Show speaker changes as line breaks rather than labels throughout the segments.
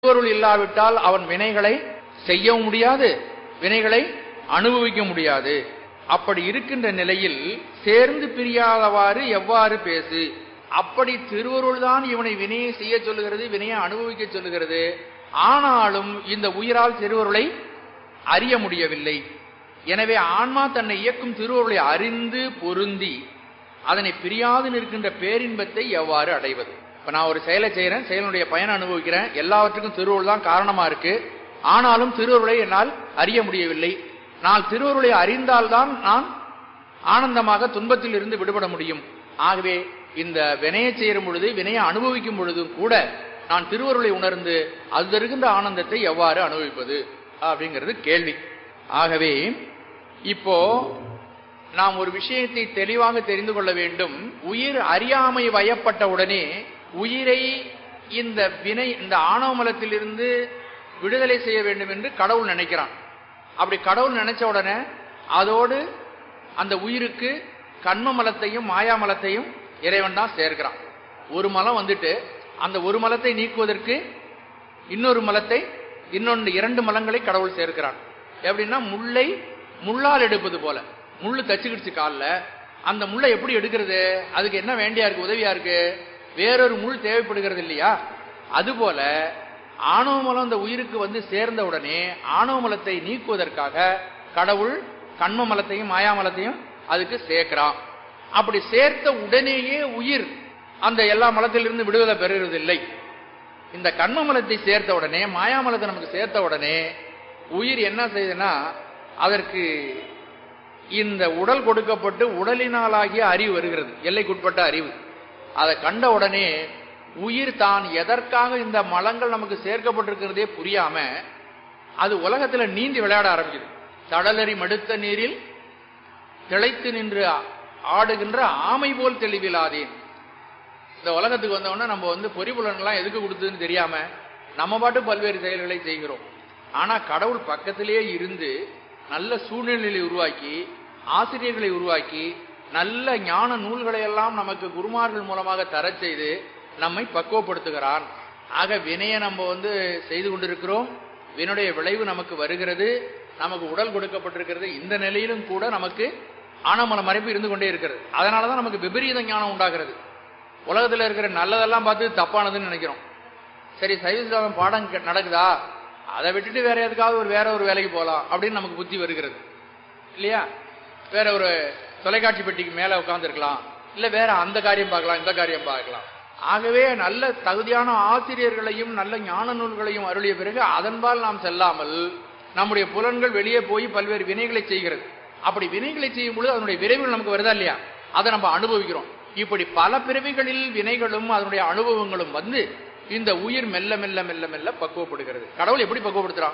திருவருள் இல்லாவிட்டால் அவன் வினைகளை செய்யவும் முடியாது வினைகளை அனுபவிக்க முடியாது அப்படி இருக்கின்ற நிலையில் சேர்ந்து பிரியாதவாறு எவ்வாறு பேசு அப்படி திருவருள் தான் இவனை வினையை செய்ய சொல்லுகிறது வினையை அனுபவிக்க சொல்லுகிறது ஆனாலும் இந்த உயிரால் திருவருளை அறிய முடியவில்லை எனவே ஆன்மா தன்னை இயக்கும் திருவருளை அறிந்து பொருந்தி அதனை பிரியாது நிற்கின்ற பேரின்பத்தை எவ்வாறு அடைவது இப்ப நான் ஒரு செயலை செய்யறேன் செயலுடைய பயனை அனுபவிக்கிறேன் எல்லாவற்றுக்கும் திருவருள் தான் காரணமா இருக்கு ஆனாலும் திருவருளை என்னால் அறிய முடியவில்லை நான் திருவருளை அறிந்தால்தான் நான் ஆனந்தமாக துன்பத்தில் இருந்து விடுபட முடியும் ஆகவே இந்த வினையை செய்யும் பொழுது வினையை அனுபவிக்கும் பொழுதும் கூட நான் திருவருளை உணர்ந்து அது இருக்கின்ற ஆனந்தத்தை எவ்வாறு அனுபவிப்பது அப்படிங்கிறது கேள்வி ஆகவே இப்போ நாம் ஒரு விஷயத்தை தெளிவாக தெரிந்து கொள்ள வேண்டும் உயிர் அறியாமை வயப்பட்ட உடனே உயிரை இந்த வினை இந்த ஆணவ மலத்திலிருந்து விடுதலை செய்ய வேண்டும் என்று கடவுள் நினைக்கிறான் அப்படி கடவுள் நினைச்ச உடனே அதோடு அந்த உயிருக்கு கண்ம மலத்தையும் மாயா மலத்தையும் இறைவன் தான் சேர்க்கிறான் ஒரு மலம் வந்துட்டு அந்த ஒரு மலத்தை நீக்குவதற்கு இன்னொரு மலத்தை இன்னொன்று இரண்டு மலங்களை கடவுள் சேர்க்கிறான் எப்படின்னா முல்லை முள்ளால் எடுப்பது போல முள்ளு தச்சுக்கிடுச்சு காலில் அந்த முள்ளை எப்படி எடுக்கிறது அதுக்கு என்ன வேண்டியா இருக்கு உதவியா இருக்கு வேறொரு முள் தேவைப்படுகிறது இல்லையா அதுபோல ஆணவ மலம் அந்த உயிருக்கு வந்து சேர்ந்த உடனே ஆணவ மலத்தை நீக்குவதற்காக கடவுள் கண்ம மலத்தையும் மாயா மலத்தையும் அதுக்கு சேர்க்கிறான் அப்படி சேர்த்த உடனேயே உயிர் அந்த எல்லா மலத்திலிருந்து விடுதலை பெறுவதில்லை இந்த கண்ம மலத்தை சேர்த்த உடனே மாயாமலத்தை நமக்கு சேர்த்த உடனே உயிர் என்ன செய்யுதுன்னா அதற்கு இந்த உடல் கொடுக்கப்பட்டு உடலினாலாகிய அறிவு வருகிறது எல்லைக்குட்பட்ட அறிவு அதை கண்ட உடனே உயிர் தான் எதற்காக இந்த மலங்கள் நமக்கு சேர்க்கப்பட்டிருக்கிறதே புரியாம அது உலகத்துல நீந்தி விளையாட ஆரம்பிக்குது தடலறி மடுத்த நீரில் திளைத்து நின்று ஆடுகின்ற ஆமை போல் தெளிவிலாதேன் இந்த உலகத்துக்கு வந்தவொடனே நம்ம வந்து பொறிபுலன்கள்லாம் எதுக்கு கொடுத்ததுன்னு தெரியாம நம்ம பாட்டு பல்வேறு செயல்களை செய்கிறோம் ஆனா கடவுள் பக்கத்திலேயே இருந்து நல்ல சூழ்நிலையை உருவாக்கி ஆசிரியர்களை உருவாக்கி நல்ல ஞான நூல்களை எல்லாம் நமக்கு குருமார்கள் மூலமாக தரச் செய்து நம்மை பக்குவப்படுத்துகிறான் ஆக வினையை நம்ம வந்து செய்து கொண்டிருக்கிறோம் வினுடைய விளைவு நமக்கு வருகிறது நமக்கு உடல் கொடுக்கப்பட்டிருக்கிறது இந்த நிலையிலும் கூட நமக்கு ஆனமன மறைப்பு இருந்து கொண்டே இருக்கிறது அதனாலதான் நமக்கு விபரீத ஞானம் உண்டாகிறது உலகத்துல இருக்கிற நல்லதெல்லாம் பார்த்து தப்பானதுன்னு நினைக்கிறோம் சரி சைவசிலாமம் பாடம் கே- நடக்குதா அதை விட்டுட்டு வேற எதுக்காவது ஒரு வேற ஒரு வேலைக்கு போகலாம் அப்படின்னு நமக்கு புத்தி வருகிறது இல்லையா வேற ஒரு தொலைக்காட்சி பெட்டிக்கு மேல உட்கார்ந்துருக்கலாம் இல்ல வேற அந்த காரியம் பார்க்கலாம் இந்த காரியம் பார்க்கலாம் ஆகவே நல்ல தகுதியான ஆசிரியர்களையும் நல்ல ஞான நூல்களையும் அருளிய பிறகு அதன்பால் நாம் செல்லாமல் நம்முடைய புலன்கள் வெளியே போய் பல்வேறு வினைகளை செய்கிறது அப்படி வினைகளை செய்யும் பொழுது அதனுடைய விரைவில் நமக்கு வருதா இல்லையா அதை நம்ம அனுபவிக்கிறோம் இப்படி பல பிறவிகளில் வினைகளும் அதனுடைய அனுபவங்களும் வந்து இந்த உயிர் மெல்ல மெல்ல மெல்ல மெல்ல பக்குவப்படுகிறது கடவுள் எப்படி பக்குவப்படுத்துறான்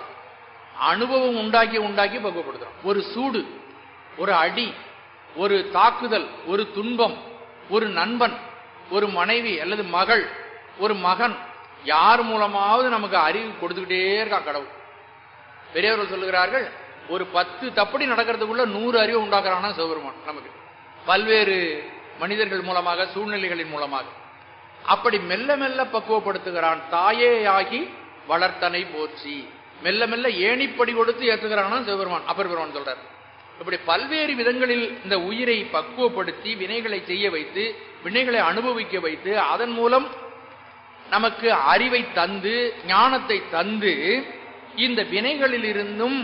அனுபவம் உண்டாக்கி உண்டாக்கி பக்குவப்படுத்துறான் ஒரு சூடு ஒரு அடி ஒரு தாக்குதல் ஒரு துன்பம் ஒரு நண்பன் ஒரு மனைவி அல்லது மகள் ஒரு மகன் யார் மூலமாவது நமக்கு அறிவு கொடுத்துக்கிட்டே இருக்கான் கடவுள் பெரியவர்கள் சொல்லுகிறார்கள் ஒரு பத்து தப்படி நடக்கிறதுக்குள்ள நூறு அறிவு உண்டாக்குறானா சிவபெருமான் நமக்கு பல்வேறு மனிதர்கள் மூலமாக சூழ்நிலைகளின் மூலமாக அப்படி மெல்ல மெல்ல பக்குவப்படுத்துகிறான் தாயேயாகி வளர்த்தனை போற்றி மெல்ல மெல்ல ஏணிப்படி கொடுத்து ஏற்றுகிறானா சிவபெருமான் அப்பர் பெருமான் சொல்றார் இப்படி பல்வேறு விதங்களில் இந்த உயிரை பக்குவப்படுத்தி வினைகளை செய்ய வைத்து வினைகளை அனுபவிக்க வைத்து அதன் மூலம் நமக்கு அறிவை தந்து ஞானத்தை தந்து இந்த வினைகளிலிருந்தும்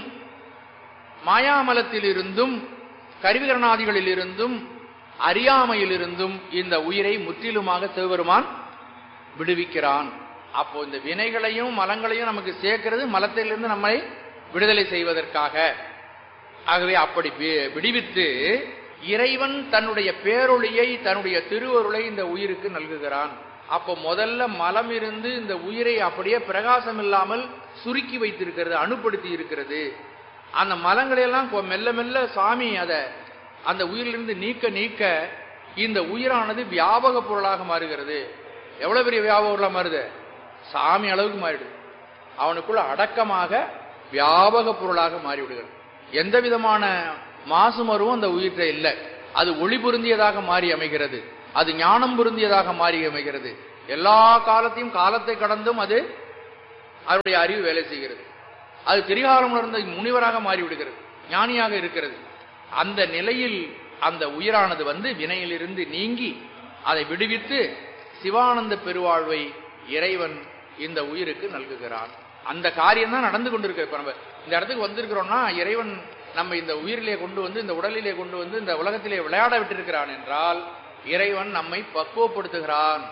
மாயாமலத்திலிருந்தும் கருவிகரணாதிகளிலிருந்தும் அறியாமையிலிருந்தும் இந்த உயிரை முற்றிலுமாக சிவபெருமான் விடுவிக்கிறான் அப்போ இந்த வினைகளையும் மலங்களையும் நமக்கு சேர்க்கிறது மலத்திலிருந்து நம்மை விடுதலை செய்வதற்காக ஆகவே அப்படி வி- விடுவித்து இறைவன் தன்னுடைய பேரொளியை தன்னுடைய திருவருளை இந்த உயிருக்கு நல்குகிறான் அப்போ முதல்ல மலம் இருந்து இந்த உயிரை அப்படியே பிரகாசம் இல்லாமல் சுருக்கி வைத்திருக்கிறது அணுப்படுத்தி இருக்கிறது அந்த மலங்களை எல்லாம் கொ- மெல்ல மெல்ல சாமி அதை அந்த உயிரிலிருந்து நீக்க நீக்க இந்த உயிரானது வியாபக பொருளாக மாறுகிறது எவ்வளவு பெரிய வியாபக பொருளா மாறுது சாமி அளவுக்கு மாறிடுது அவனுக்குள்ள அடக்கமாக வியாபக பொருளாக மாறிவிடுகிறது எந்த விதமான மாசு மருவும் அந்த உயிர்கிட்ட இல்லை அது ஒளி பொருந்தியதாக மாறி அமைகிறது அது ஞானம் பொருந்தியதாக மாறி அமைகிறது எல்லா காலத்தையும் காலத்தை கடந்தும் அது அவருடைய அறிவு வேலை செய்கிறது அது திரிகாலம் உணர்ந்த முனிவராக மாறிவிடுகிறது ஞானியாக இருக்கிறது அந்த நிலையில் அந்த உயிரானது வந்து வினையிலிருந்து நீங்கி அதை விடுவித்து சிவானந்த பெருவாழ்வை இறைவன் இந்த உயிருக்கு நல்குகிறான் அந்த காரியம் தான் நடந்து கொண்டிருக்கு இப்ப நம்ம இந்த இடத்துக்கு வந்திருக்கிறோம்னா இறைவன் நம்ம இந்த உயிரிலே கொண்டு வந்து இந்த உடலிலே கொண்டு வந்து இந்த உலகத்திலே விளையாட விட்டிருக்கிறான் என்றால் இறைவன் நம்மை பக்குவப்படுத்துகிறான்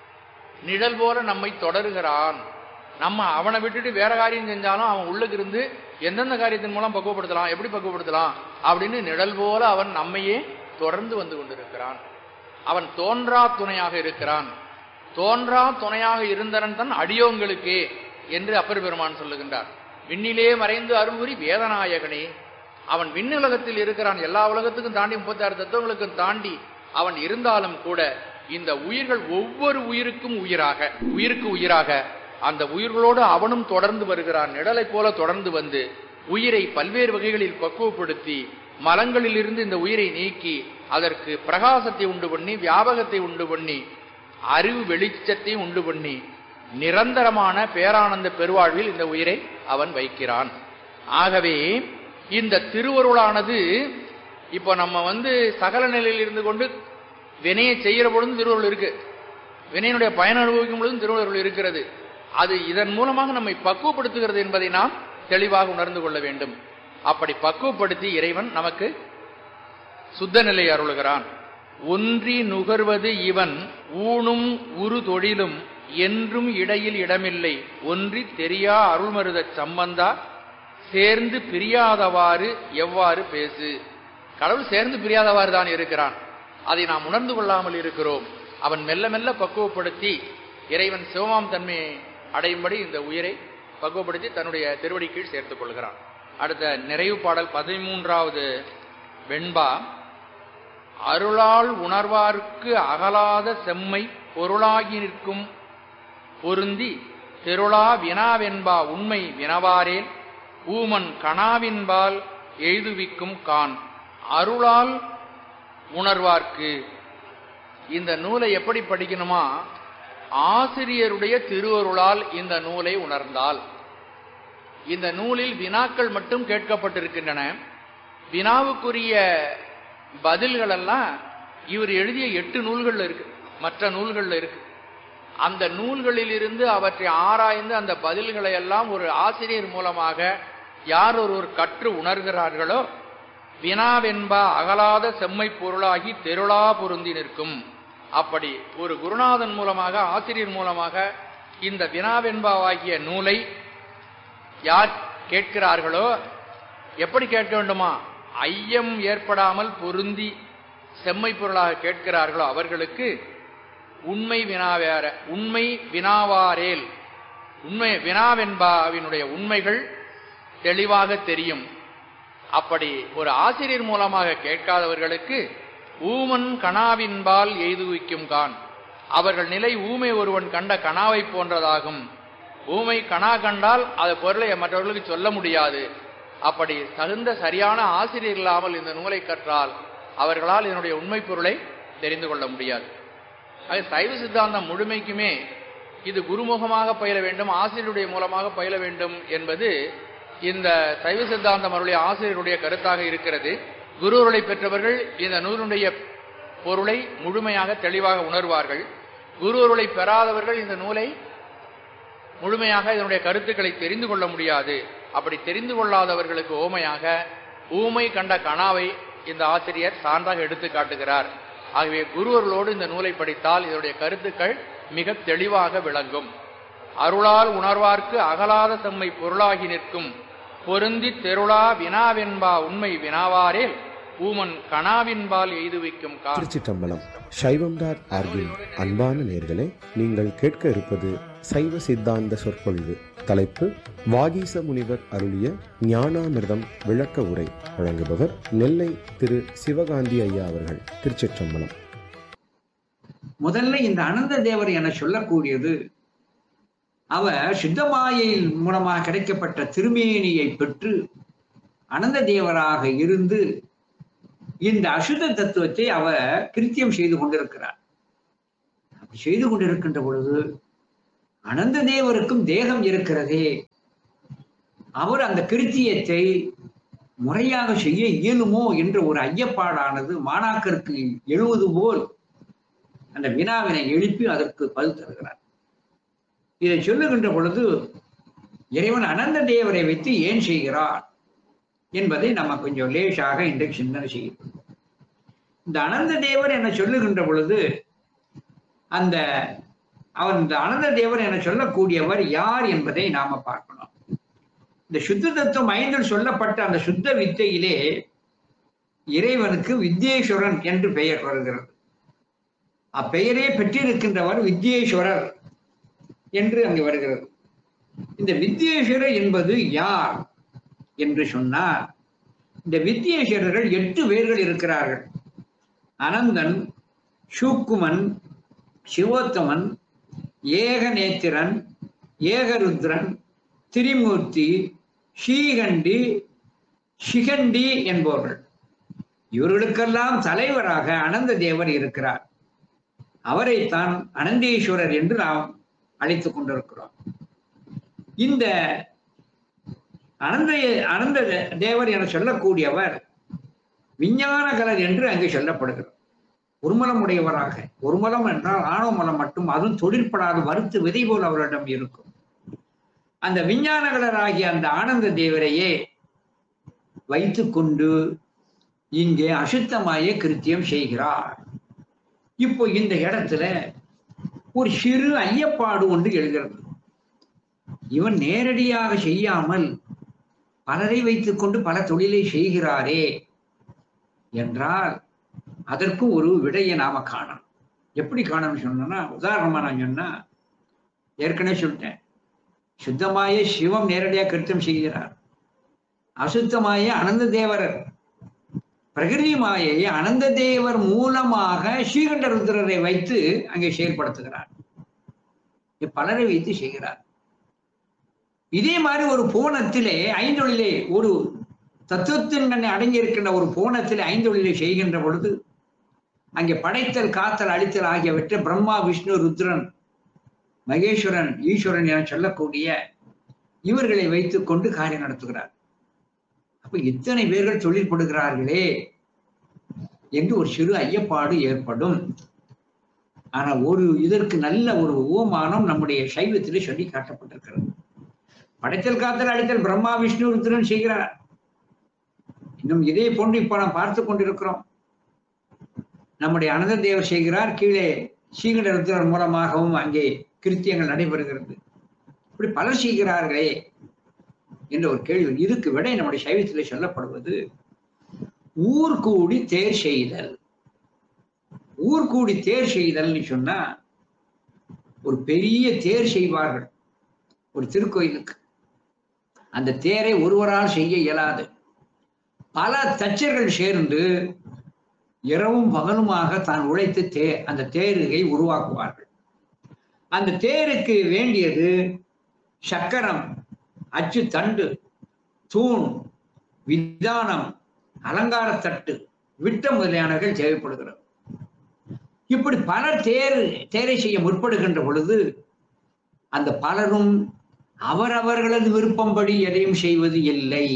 நிழல் போல நம்மை தொடருகிறான் நம்ம அவனை விட்டுட்டு வேற காரியம் செஞ்சாலும் அவன் உள்ளுக்கு இருந்து எந்தெந்த காரியத்தின் மூலம் பக்குவப்படுத்தலாம் எப்படி பக்குவப்படுத்தலாம் அப்படின்னு நிழல் போல அவன் நம்மையே தொடர்ந்து வந்து கொண்டிருக்கிறான் அவன் தோன்றா துணையாக இருக்கிறான் தோன்றா துணையாக இருந்தனன் தன் அடியோங்களுக்கே என்று அப்பர் பெருமான் சொல்லுகின்றார் விண்ணிலே மறைந்து அருள்புரி வேதநாயகனே அவன் விண்ணுலகத்தில் இருக்கிறான் எல்லா உலகத்துக்கும் தாண்டி முப்பத்தாறு தத்துவங்களுக்கும் தாண்டி அவன் இருந்தாலும் கூட இந்த உயிர்கள் ஒவ்வொரு உயிருக்கும் உயிராக உயிருக்கு உயிராக அந்த உயிர்களோடு அவனும் தொடர்ந்து வருகிறான் நிழலைப் போல தொடர்ந்து வந்து உயிரை பல்வேறு வகைகளில் பக்குவப்படுத்தி மலங்களிலிருந்து இந்த உயிரை நீக்கி அதற்கு பிரகாசத்தை உண்டு பண்ணி வியாபகத்தை உண்டு பண்ணி அறிவு வெளிச்சத்தை உண்டு பண்ணி நிரந்தரமான பேரானந்த பெருவாழ்வில் இந்த உயிரை அவன் வைக்கிறான் ஆகவே இந்த திருவருளானது இப்போ நம்ம வந்து சகல நிலையில் இருந்து கொண்டு வினையை செய்கிற பொழுதும் திருவருள் இருக்கு வினையினுடைய பயன் அனுபவிக்கும் பொழுதும் திருவருள் இருக்கிறது அது இதன் மூலமாக நம்மை பக்குவப்படுத்துகிறது என்பதை நாம் தெளிவாக உணர்ந்து கொள்ள வேண்டும் அப்படி பக்குவப்படுத்தி இறைவன் நமக்கு சுத்த நிலை அருளுகிறான் ஒன்றி நுகர்வது இவன் ஊனும் உரு தொழிலும் என்றும் இடையில் இடமில்லை ஒன்றி தெரியா அருள்மருதச் சம்பந்தா சேர்ந்து பிரியாதவாறு எவ்வாறு பேசு கடவுள் சேர்ந்து பிரியாதவாறு தான் இருக்கிறான் அதை நாம் உணர்ந்து கொள்ளாமல் இருக்கிறோம் அவன் மெல்ல மெல்ல பக்குவப்படுத்தி இறைவன் சிவமாம் தன்மையை அடையும்படி இந்த உயிரை பக்குவப்படுத்தி தன்னுடைய திருவடி கீழ் சேர்த்துக் கொள்கிறான் அடுத்த நிறைவு பாடல் பதிமூன்றாவது வெண்பா அருளால் உணர்வார்க்கு அகலாத செம்மை பொருளாகி நிற்கும் பொருந்தி தெருளா வினாவென்பா உண்மை வினவாரேல் ஊமன் கனாவின்பால் எய்துவிக்கும் கான் அருளால் உணர்வார்க்கு இந்த நூலை எப்படி படிக்கணுமா ஆசிரியருடைய திருவருளால் இந்த நூலை உணர்ந்தால் இந்த நூலில் வினாக்கள் மட்டும் கேட்கப்பட்டிருக்கின்றன வினாவுக்குரிய பதில்கள் எல்லாம் இவர் எழுதிய எட்டு நூல்கள்ல இருக்கு மற்ற நூல்கள்ல இருக்கு அந்த நூல்களிலிருந்து அவற்றை ஆராய்ந்து அந்த பதில்களை எல்லாம் ஒரு ஆசிரியர் மூலமாக யார் ஒருவர் கற்று உணர்கிறார்களோ வினாவென்பா அகலாத செம்மை பொருளாகி தெருளா பொருந்தி நிற்கும் அப்படி ஒரு குருநாதன் மூலமாக ஆசிரியர் மூலமாக இந்த வினாவென்பாவாகிய நூலை யார் கேட்கிறார்களோ எப்படி கேட்க வேண்டுமா ஐயம் ஏற்படாமல் பொருந்தி செம்மை பொருளாக கேட்கிறார்களோ அவர்களுக்கு உண்மை வினாவேற உண்மை வினாவாரேல் உண்மை வினாவென்பாவினுடைய உண்மைகள் தெளிவாக தெரியும் அப்படி ஒரு ஆசிரியர் மூலமாக கேட்காதவர்களுக்கு ஊமன் கனாவின்பால் எய்துவிக்கும் கான் அவர்கள் நிலை ஊமை ஒருவன் கண்ட கனாவை போன்றதாகும் ஊமை கனா கண்டால் அது பொருளை மற்றவர்களுக்கு சொல்ல முடியாது அப்படி தகுந்த சரியான ஆசிரியர் இல்லாமல் இந்த நூலை கற்றால் அவர்களால் இதனுடைய உண்மை பொருளை தெரிந்து கொள்ள முடியாது அது சைவ சித்தாந்தம் முழுமைக்குமே இது குருமுகமாக பயில வேண்டும் ஆசிரியருடைய மூலமாக பயில வேண்டும் என்பது இந்த சைவ சித்தாந்தம் அவருடைய ஆசிரியருடைய கருத்தாக இருக்கிறது குருவருளை பெற்றவர்கள் இந்த நூலுடைய பொருளை முழுமையாக தெளிவாக உணர்வார்கள் குருவருளை பெறாதவர்கள் இந்த நூலை முழுமையாக இதனுடைய கருத்துக்களை தெரிந்து கொள்ள முடியாது அப்படி தெரிந்து கொள்ளாதவர்களுக்கு ஓமையாக ஊமை கண்ட கனாவை இந்த ஆசிரியர் சான்றாக எடுத்து காட்டுகிறார் ஆகவே குருவர்களோடு இந்த நூலை படித்தால் இதனுடைய கருத்துக்கள் மிக தெளிவாக விளங்கும் அருளால் உணர்வார்க்கு அகலாத தம்மை பொருளாகி நிற்கும் பொருந்தி தெருளா வினாவென்பா உண்மை வினாவாரேல் ஊமன் கனாவின்பால் எய்துவிக்கும் கார்
திருச்சிற்றம்பலம் சைவம் டாட் ஆர்கின் அன்பான நேர்களே நீங்கள் கேட்க இருப்பது சைவ சித்தாந்த சொற்பொழிவு தலைப்பு வாகீச முனிவர் அருளிய ஞானாமிர்தம் விளக்க உரை வழங்குபவர் நெல்லை திரு சிவகாந்தி ஐயா அவர்கள் திருச்சிற்றம்பலம்
முதல்ல இந்த அனந்த தேவர் என சொல்லக்கூடியது அவர் சித்தமாயையில் மூலமாக கிடைக்கப்பட்ட திருமேனியை பெற்று அனந்த தேவராக இருந்து இந்த அசுத்த தத்துவத்தை அவர் கிருத்தியம் செய்து கொண்டிருக்கிறார் அப்படி செய்து கொண்டிருக்கின்ற பொழுது அனந்த தேவருக்கும் தேகம் இருக்கிறதே அவர் அந்த கிருத்தியத்தை முறையாக செய்ய இயலுமோ என்ற ஒரு ஐயப்பாடானது மாணாக்கருக்கு எழுவது போல் அந்த வினாவினை எழுப்பி அதற்கு பதில் தருகிறார் இதை சொல்லுகின்ற பொழுது இறைவன் அனந்த தேவரை வைத்து ஏன் செய்கிறார் என்பதை நம்ம கொஞ்சம் லேசாக இன்றைக்கு சிந்தனை செய்யும் இந்த அனந்த தேவர் என சொல்லுகின்ற பொழுது அந்த அவர் இந்த அனந்த தேவர் என சொல்லக்கூடியவர் யார் என்பதை நாம பார்க்கணும் இந்த சுத்த தத்துவம் ஐந்தில் சொல்லப்பட்ட அந்த சுத்த வித்தையிலே இறைவனுக்கு வித்யேஸ்வரன் என்று பெயர் வருகிறது அப்பெயரே பெற்றிருக்கின்றவர் வித்யேஸ்வரர் என்று அங்கு வருகிறது இந்த வித்யேஸ்வரர் என்பது யார் என்று சொன்னார் இந்த வித்யேஸ்வரர்கள் எட்டு பேர்கள் இருக்கிறார்கள் அனந்தன் சூக்குமன் சிவோத்தமன் ஏகநேத்திரன் ஏகருத்ரன் திரிமூர்த்தி ஸ்ரீகண்டி சிகண்டி என்பவர்கள் இவர்களுக்கெல்லாம் தலைவராக அனந்த தேவர் இருக்கிறார் அவரைத்தான் அனந்தீஸ்வரர் என்று நாம் அழைத்துக் கொண்டிருக்கிறோம் இந்த அனந்த அனந்த தேவர் என சொல்லக்கூடியவர் விஞ்ஞானகலர் என்று அங்கு சொல்லப்படுகிறார் ஒருமலம் உடையவராக ஒருமலம் என்றால் ஆணவ மலம் மட்டும் அதுவும் தொழிற்படாத வறுத்து விதை போல் அவரிடம் இருக்கும் அந்த விஞ்ஞானகலராகிய அந்த ஆனந்த தேவரையே வைத்துக்கொண்டு இங்கே அசுத்தமாய கிருத்தியம் செய்கிறார் இப்போ இந்த இடத்துல ஒரு சிறு ஐயப்பாடு ஒன்று எழுகிறது இவன் நேரடியாக செய்யாமல் பலரை வைத்துக்கொண்டு பல தொழிலை செய்கிறாரே என்றால் அதற்கும் ஒரு விடையை நாம காணணும் எப்படி காணணும் சொன்னோம்னா உதாரணமா நான் சொன்னா ஏற்கனவே சொல்லிட்டேன் சுத்தமாய சிவம் நேரடியாக கிருத்தம் செய்கிறார் அசுத்தமாய அனந்த தேவரர் பிரகிருதி மாயை அனந்த தேவர் மூலமாக ஸ்ரீகண்ட ருத்ரரை வைத்து அங்கே செயல்படுத்துகிறார் பலரை வைத்து செய்கிறார் இதே மாதிரி ஒரு பூனத்திலே ஐந்தொழிலே ஒரு தத்துவத்தின் கண்ணை அடங்கியிருக்கின்ற ஒரு பூனத்திலே ஐந்தொழிலை செய்கின்ற பொழுது அங்கே படைத்தல் காத்தல் அழித்தல் ஆகியவற்றை பிரம்மா விஷ்ணு ருத்ரன் மகேஸ்வரன் ஈஸ்வரன் என சொல்லக்கூடிய இவர்களை வைத்துக் கொண்டு காரியம் நடத்துகிறார் அப்ப இத்தனை பேர்கள் தொழில்படுகிறார்களே என்று ஒரு சிறு ஐயப்பாடு ஏற்படும் ஆனா ஒரு இதற்கு நல்ல ஒரு ஓமானம் நம்முடைய சைவத்திலே சொல்லி காட்டப்பட்டிருக்கிறது படைத்தல் காத்தல் அழித்தல் பிரம்மா விஷ்ணு ருத்ரன் செய்கிறார் இன்னும் இதே போன்று இப்ப நாம் பார்த்து கொண்டிருக்கிறோம் நம்முடைய அனந்த தேவர் செய்கிறார் கீழே ஸ்ரீகண்ட ருத்ரர் மூலமாகவும் அங்கே கிருத்தியங்கள் நடைபெறுகிறது இப்படி பலர் செய்கிறார்களே என்ற ஒரு கேள்வி இதுக்கு விட நம்முடைய சைவத்திலே சொல்லப்படுவது ஊர் கூடி தேர் செய்தல் ஊர் கூடி தேர் செய்தல்னு சொன்னா ஒரு பெரிய தேர் செய்வார்கள் ஒரு திருக்கோயிலுக்கு அந்த தேரை ஒருவரால் செய்ய இயலாது பல தச்சர்கள் சேர்ந்து இரவும் பகலுமாக தான் உழைத்து தே அந்த தேருகை உருவாக்குவார்கள் அந்த தேருக்கு வேண்டியது சக்கரம் அச்சு தண்டு தூண் விதானம் அலங்கார தட்டு விட்டம் முதலியானவர்கள் தேவைப்படுகிறது இப்படி பலர் தேர் தேரை செய்ய முற்படுகின்ற பொழுது அந்த பலரும் அவரவர்களது விருப்பம்படி எதையும் செய்வது இல்லை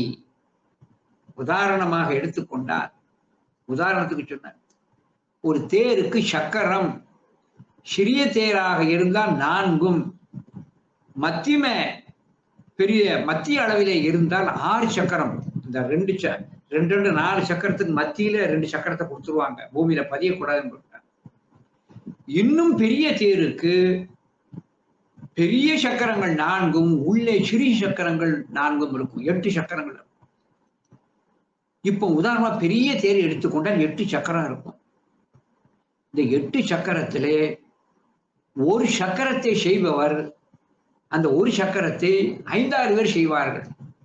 உதாரணமாக எடுத்துக்கொண்டால் உதாரணத்துக்கு சொன்னார் ஒரு தேருக்கு சக்கரம் சிறிய தேராக இருந்தால் நான்கும் மத்தியம பெரிய மத்திய அளவிலே இருந்தால் ஆறு சக்கரம் இந்த ரெண்டு ச ரெண்டு ரெண்டு நாலு சக்கரத்துக்கு மத்தியில ரெண்டு சக்கரத்தை கொடுத்துருவாங்க பூமியில பதியக்கூடாதுன்னு சொல்றாங்க இன்னும் பெரிய தேருக்கு பெரிய சக்கரங்கள் நான்கும் உள்ளே சிறிய சக்கரங்கள் நான்கும் இருக்கும் எட்டு சக்கரங்கள் இருக்கும் இப்போ உதாரணமா பெரிய தேர் எடுத்துக்கொண்டால் எட்டு சக்கரம் இருக்கும் இந்த எட்டு சக்கரத்திலே ஒரு சக்கரத்தை செய்பவர் அந்த ஒரு சக்கரத்தை ஐந்தாறு பேர் செய்வார்கள்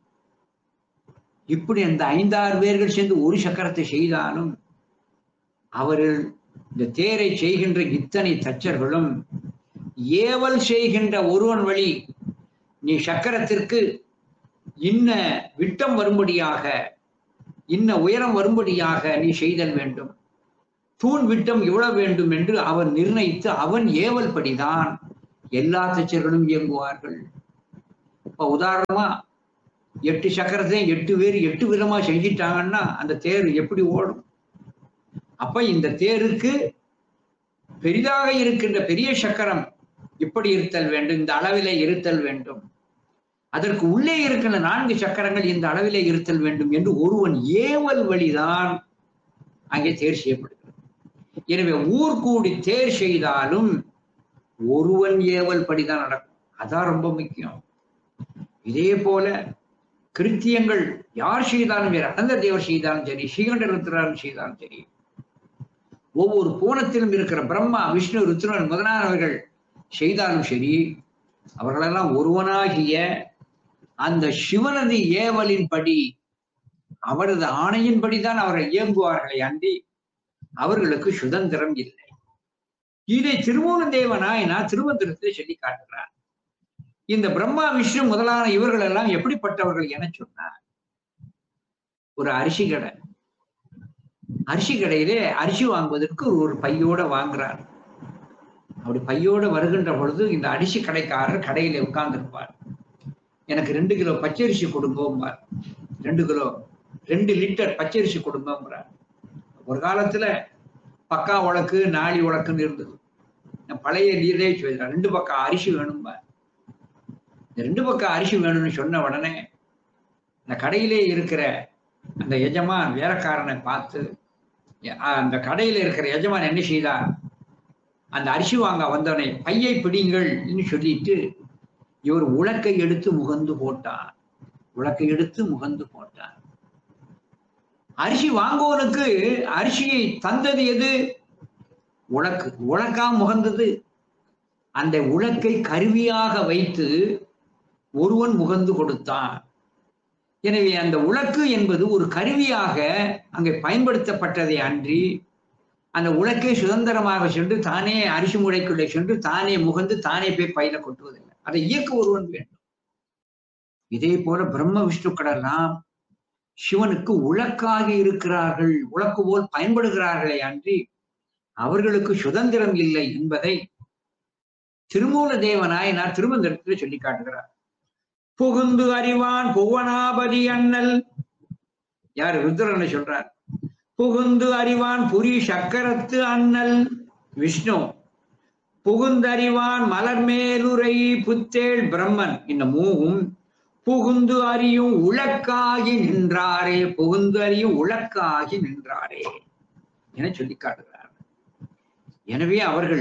இப்படி அந்த ஐந்தாறு பேர்கள் சேர்ந்து ஒரு சக்கரத்தை செய்தாலும் அவர்கள் இந்த தேரை செய்கின்ற இத்தனை தச்சர்களும் ஏவல் செய்கின்ற ஒருவன் வழி நீ சக்கரத்திற்கு இன்ன விட்டம் வரும்படியாக இன்ன உயரம் வரும்படியாக நீ செய்தல் வேண்டும் தூண் விட்டம் இவ்வளவு வேண்டும் என்று அவன் நிர்ணயித்து அவன் ஏவல் படிதான் எல்லா தச்சர்களும் இயங்குவார்கள் இப்ப உதாரணமா எட்டு சக்கரத்தையும் எட்டு பேர் எட்டு விதமா செஞ்சிட்டாங்கன்னா அந்த தேர் எப்படி ஓடும் அப்ப இந்த தேருக்கு பெரிதாக இருக்கின்ற பெரிய சக்கரம் இப்படி இருத்தல் வேண்டும் இந்த அளவிலே இருத்தல் வேண்டும் அதற்கு உள்ளே இருக்கின்ற நான்கு சக்கரங்கள் இந்த அளவிலே இருத்தல் வேண்டும் என்று ஒருவன் ஏவல் வழிதான் அங்கே தேர் செய்யப்படுகிறது எனவே ஊர் கூடி தேர் செய்தாலும் ஒருவன் ஏவல் படிதான் நடக்கும் அதான் ரொம்ப முக்கியம் இதே போல கிருத்தியங்கள் யார் செய்தாலும் சரி அனந்த தேவர் செய்தாலும் சரி ஸ்ரீகண்ட ருத்ரன் செய்தாலும் சரி ஒவ்வொரு கோணத்திலும் இருக்கிற பிரம்மா விஷ்ணு ருத்ரன் முதலானவர்கள் செய்தாலும் சரி அவர்களெல்லாம் ஒருவனாகிய அந்த சிவனது ஏவலின்படி அவரது ஆணையின்படிதான் அவர்கள் இயங்குவார்களே அன்றி அவர்களுக்கு சுதந்திரம் இல்லை இதை திருமூல தேவனாயினா திருமந்திரத்தை சொல்லி காட்டுகிறார் இந்த பிரம்மா விஷ்ணு முதலான இவர்கள் எல்லாம் எப்படிப்பட்டவர்கள் என சொன்னார் ஒரு அரிசி கடை அரிசி கடையிலே அரிசி வாங்குவதற்கு ஒரு ஒரு பையோட வாங்குறார் அப்படி பையோட வருகின்ற பொழுது இந்த அரிசி கடைக்காரர் கடையில உட்கார்ந்திருப்பார் எனக்கு ரெண்டு கிலோ பச்சரிசி கொடுங்கோம்பார் ரெண்டு கிலோ ரெண்டு லிட்டர் பச்சரிசி கொடுங்கோங்கிறார் ஒரு காலத்துல பக்கா உலக்கு நாளி உலக்குன்னு இருந்தது நான் பழைய நீரே சொல்றேன் ரெண்டு பக்கம் அரிசி வேணும்பார் இந்த ரெண்டு பக்கம் அரிசி வேணும்னு சொன்ன உடனே இந்த கடையிலே இருக்கிற அந்த எஜமான் வேலைக்காரனை பார்த்து அஹ் அந்த கடையில இருக்கிற எஜமான் என்ன செய்தார் அந்த அரிசி வாங்க வந்தவனை பையை பிடிங்கள் சொல்லிட்டு இவர் உலக்கை எடுத்து முகந்து போட்டார் உலக்கை எடுத்து முகந்து போட்டார் அரிசி வாங்குவனுக்கு அரிசியை தந்தது எது உலக்கு உலக்கா முகந்தது அந்த உலக்கை கருவியாக வைத்து ஒருவன் முகந்து கொடுத்தான் எனவே அந்த உலக்கு என்பது ஒரு கருவியாக அங்கே பயன்படுத்தப்பட்டதை அன்றி அந்த உலக்கை சுதந்திரமாக சென்று தானே அரிசி முளைக்குள்ளே சென்று தானே முகந்து தானே போய் பயில கொட்டுவதில்லை அதை இயக்க ஒருவன் வேண்டும் இதே போல பிரம்ம விஷ்ணுக்களெல்லாம் சிவனுக்கு உலக்காக இருக்கிறார்கள் உலக்கு போல் பயன்படுகிறார்களே அன்றி அவர்களுக்கு சுதந்திரம் இல்லை என்பதை திருமூல தேவனாய் திருமந்திரத்தில் சொல்லி காட்டுகிறார் புகுந்து அறிவான் புவனாபதி அண்ணல் யார் ருத்ரனை சொல்றார் புகுந்து அறிவான் புரி சக்கரத்து அண்ணல் விஷ்ணு புகுந்தறிவான் மலர்மேலுரை புத்தேள் பிரம்மன் இந்த மூவும் புகுந்து அறியும் உலக்காகி நின்றாரே புகுந்து அறியும் உலக்காகி நின்றாரே என சொல்லி காட்டுகிறார் எனவே அவர்கள்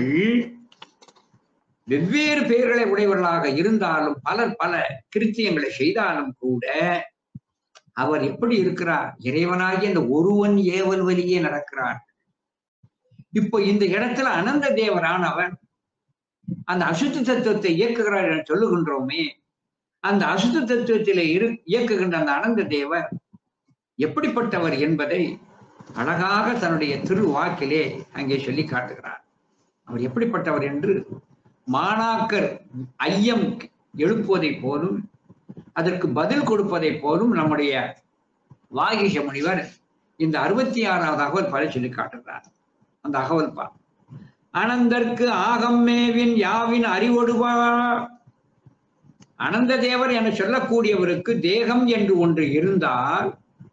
வெவ்வேறு பெயர்களை உடையவர்களாக இருந்தாலும் பலர் பல கிருத்தியங்களை செய்தாலும் கூட அவர் எப்படி இருக்கிறார் இறைவனாகி அந்த ஒருவன் ஏவல் வழியே நடக்கிறார் இப்போ இந்த இடத்துல அனந்த தேவரானவன் அந்த அசுத்த தத்துவத்தை இயக்குகிறார் என சொல்லுகின்றோமே அந்த அசுத்த தத்துவத்திலே இரு இயக்குகின்ற அந்த அனந்த தேவர் எப்படிப்பட்டவர் என்பதை அழகாக தன்னுடைய திருவாக்கிலே அங்கே சொல்லி காட்டுகிறார் அவர் எப்படிப்பட்டவர் என்று மாணாக்கர் ஐயம் எழுப்புவதை போலும் அதற்கு பதில் கொடுப்பதை போலும் நம்முடைய வாகிஷ முனிவர் இந்த அறுபத்தி ஆறாவது அகவல் பல சொல்லி காட்டுகிறார் அந்த அகவல் பா அனந்தற்கு ஆகம்மேவின் யாவின் அறிவொடுவா அனந்த தேவர் என சொல்லக்கூடியவருக்கு தேகம் என்று ஒன்று இருந்தால்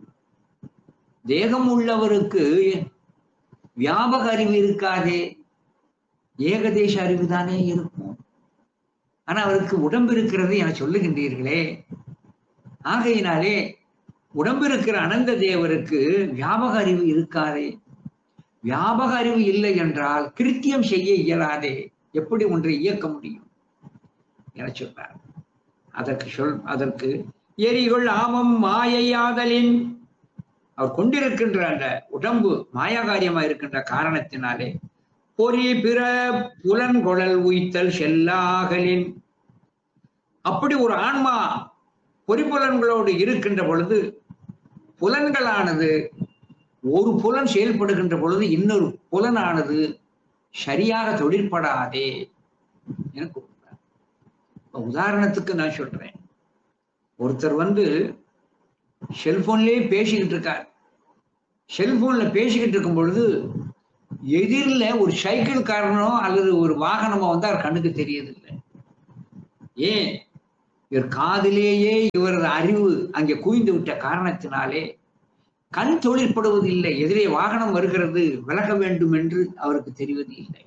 தேகம் உள்ளவருக்கு வியாபக அறிவு இருக்காதே ஏகதேச அறிவு தானே இருக்கும் ஆனா அவருக்கு உடம்பு இருக்கிறது என சொல்லுகின்றீர்களே ஆகையினாலே உடம்பு இருக்கிற அனந்த தேவருக்கு வியாபக அறிவு இருக்காதே வியாபக அறிவு இல்லை என்றால் கிருத்தியம் செய்ய இயலாதே எப்படி ஒன்றை இயக்க முடியும் என சொன்னார் அதற்கு சொல் அதற்கு எரிகொள் ஆமம் மாயையாதலின் அவர் கொண்டிருக்கின்ற அந்த உடம்பு மாயாகாரியமா இருக்கின்ற காரணத்தினாலே பொறி பிற புலன்கொழல் உய்த்தல் செல்லாகலின் அப்படி ஒரு ஆன்மா பொறிப்புலன்களோடு இருக்கின்ற பொழுது புலன்களானது ஒரு புலன் செயல்படுகின்ற பொழுது இன்னொரு புலனானது சரியாக தொழிற்படாதே என கூறுகிறார் இப்ப உதாரணத்துக்கு நான் சொல்றேன் ஒருத்தர் வந்து செல்போன்லயே பேசிக்கிட்டு இருக்கார் செல்போன்ல பேசிக்கிட்டு இருக்கும் பொழுது எதிரில் ஒரு சைக்கிள் காரணமோ அல்லது ஒரு வாகனமோ வந்து அவர் கண்ணுக்கு தெரியதில்லை ஏன் இவர் காதிலேயே இவரது அறிவு அங்கே குவிந்து விட்ட காரணத்தினாலே கண் தொழிற்படுவது இல்லை எதிரே வாகனம் வருகிறது விலக வேண்டும் என்று அவருக்கு தெரிவது இல்லை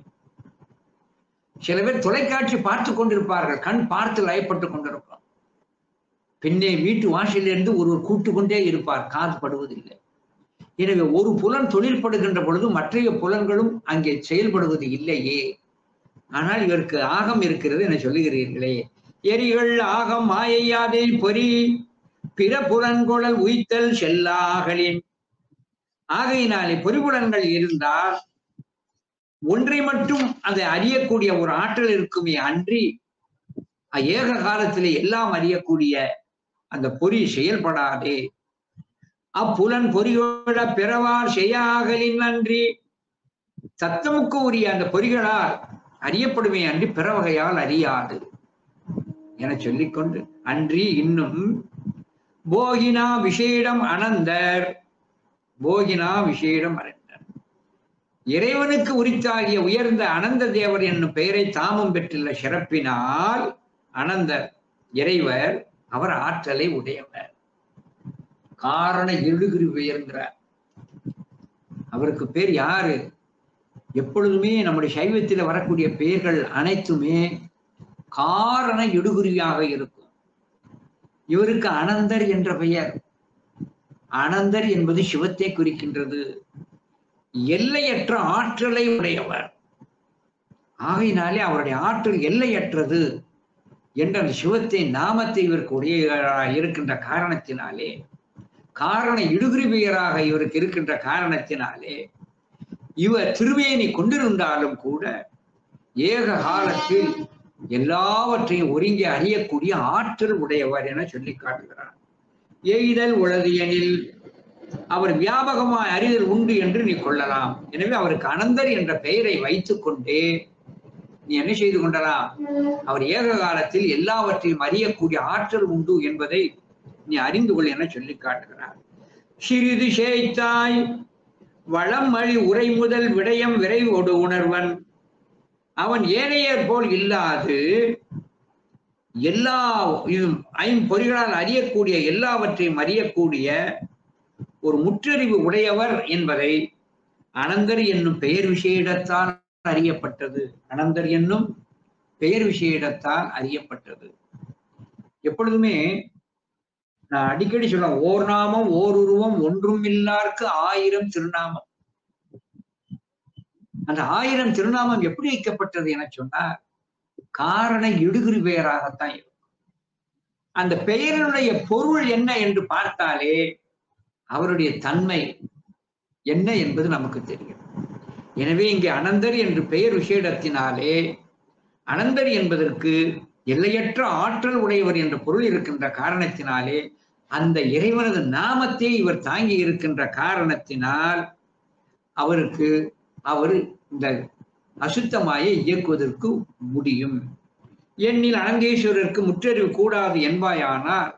சில பேர் தொலைக்காட்சி பார்த்து கொண்டிருப்பார்கள் கண் பார்த்து லயப்பட்டு கொண்டிருப்பார் பின்னே வீட்டு வாசலிலிருந்து ஒருவர் கூட்டு கொண்டே இருப்பார் காது படுவதில்லை எனவே ஒரு புலன் தொழில்படுகின்ற பொழுது மற்றைய புலன்களும் அங்கே செயல்படுவது இல்லையே ஆனால் இவருக்கு ஆகம் இருக்கிறது என சொல்லுகிறீர்களே எரிகள் ஆகம் மாயையாதே பொறி பிற புலன்குழல் உய்த்தல் செல்லாகலின் ஆகையினாலே பொறிபுலன்கள் இருந்தால் ஒன்றை மட்டும் அதை அறியக்கூடிய ஒரு ஆற்றல் இருக்குமே அன்றி ஏக காலத்திலே எல்லாம் அறியக்கூடிய அந்த பொறி செயல்படாதே அப்புலன் பொறிகள பிறவார் செய்யாகலின் அன்றி சத்தமுக்கு உரிய அந்த பொறிகளால் அறியப்படுமே அன்றி பிற வகையால் அறியாது என சொல்லிக்கொண்டு அன்றி இன்னும் போகினா விஷேடம் அனந்தர் போகினா விஷேடம் அனந்தர் இறைவனுக்கு உரித்தாகிய உயர்ந்த அனந்த தேவர் என்னும் பெயரை தாமும் பெற்றுள்ள சிறப்பினால் அனந்தர் இறைவர் அவர் ஆற்றலை உடையவர் காரண இடுகிரி உயர்ந்தார் அவருக்கு பேர் யாரு எப்பொழுதுமே நம்முடைய சைவத்தில் வரக்கூடிய பெயர்கள் அனைத்துமே காரண இடுகுருவியாக இருக்கும் இவருக்கு அனந்தர் என்ற பெயர் அனந்தர் என்பது சிவத்தை குறிக்கின்றது எல்லையற்ற ஆற்றலை உடையவர் ஆகையினாலே அவருடைய ஆற்றல் எல்லையற்றது என்ற அந்த சிவத்தை நாமத்தை இவருக்கு உடைய இருக்கின்ற காரணத்தினாலே காரண இடுகுறி பெயராக இவருக்கு இருக்கின்ற காரணத்தினாலே இவர் திருவேணி கொண்டிருந்தாலும் கூட ஏக காலத்தில் எல்லாவற்றையும் ஒருங்கி அறியக்கூடிய ஆற்றல் உடையவர் என சொல்லி காட்டுகிறார் எய்தல் உளது எனில் அவர் வியாபகமாய் அறிதல் உண்டு என்று நீ கொள்ளலாம் எனவே அவருக்கு அனந்தர் என்ற பெயரை வைத்துக் கொண்டே நீ என்ன செய்து கொண்டலாம் அவர் ஏக காலத்தில் எல்லாவற்றையும் அறியக்கூடிய ஆற்றல் உண்டு என்பதை நீ அறிந்து கொள் என சொல்லி காட்டுகிறார் சிறிது சேய்த்தாய் வளம் மழி உரை முதல் விடயம் விரைவோடு உணர்வன் அவன் ஏனையர் போல் இல்லாது எல்லா இதும் ஐம்பொறிகளால் அறியக்கூடிய எல்லாவற்றையும் அறியக்கூடிய ஒரு முற்றறிவு உடையவர் என்பதை அனந்தர் என்னும் பெயர் விஷயிடத்தால் அறியப்பட்டது அனந்தர் என்னும் பெயர் விஷயிடத்தால் அறியப்பட்டது எப்பொழுதுமே நான் அடிக்கடி சொல்லுவேன் ஓர் நாமம் ஓர் உருவம் ஒன்றும் இல்லார்க்கு ஆயிரம் திருநாமம் அந்த ஆயிரம் திருநாமம் எப்படி வைக்கப்பட்டது என சொன்னார் காரண இடுகுறி பெயராகத்தான் இருக்கும் அந்த பெயரினுடைய பொருள் என்ன என்று பார்த்தாலே அவருடைய தன்மை என்ன என்பது நமக்கு தெரியும் எனவே இங்கே அனந்தர் என்று பெயர் விஷேடத்தினாலே அனந்தர் என்பதற்கு எல்லையற்ற ஆற்றல் உடையவர் என்ற பொருள் இருக்கின்ற காரணத்தினாலே அந்த இறைவனது நாமத்தை இவர் தாங்கி இருக்கின்ற காரணத்தினால் அவருக்கு அவர் இந்த அசுத்தமாயை இயக்குவதற்கு முடியும் எண்ணில் அனங்கேஸ்வரருக்கு முற்றறிவு கூடாது என்பாயானால்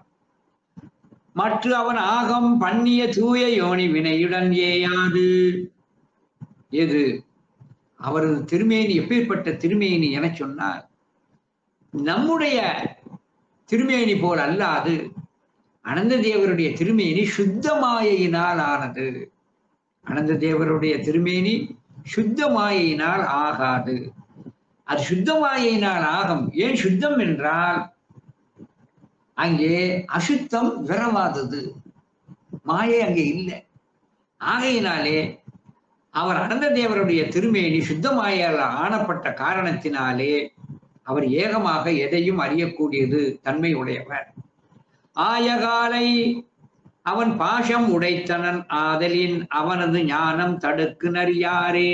மற்ற அவன் ஆகம் பண்ணிய தூய யோனி வினையுடன் ஏயாது எது அவரது திருமேனி எப்பேற்பட்ட திருமேனி என சொன்னார் நம்முடைய திருமேனி போல் அல்லாது அனந்த தேவருடைய திருமேனி சுத்த மாயையினால் ஆனது அனந்த தேவருடைய திருமேனி சுத்த மாயையினால் ஆகாது அது சுத்த மாயையினால் ஆகும் ஏன் சுத்தம் என்றால் அங்கே அசுத்தம் விரவாதது மாயை அங்கே இல்லை ஆகையினாலே அவர் அனந்த தேவருடைய திருமேனி சுத்தமாயால் ஆனப்பட்ட காரணத்தினாலே அவர் ஏகமாக எதையும் அறியக்கூடியது தன்மை உடையவர் ஆயகாலை அவன் பாசம் உடைத்தனன் ஆதலின் அவனது ஞானம் தடுக்கு நறியாரே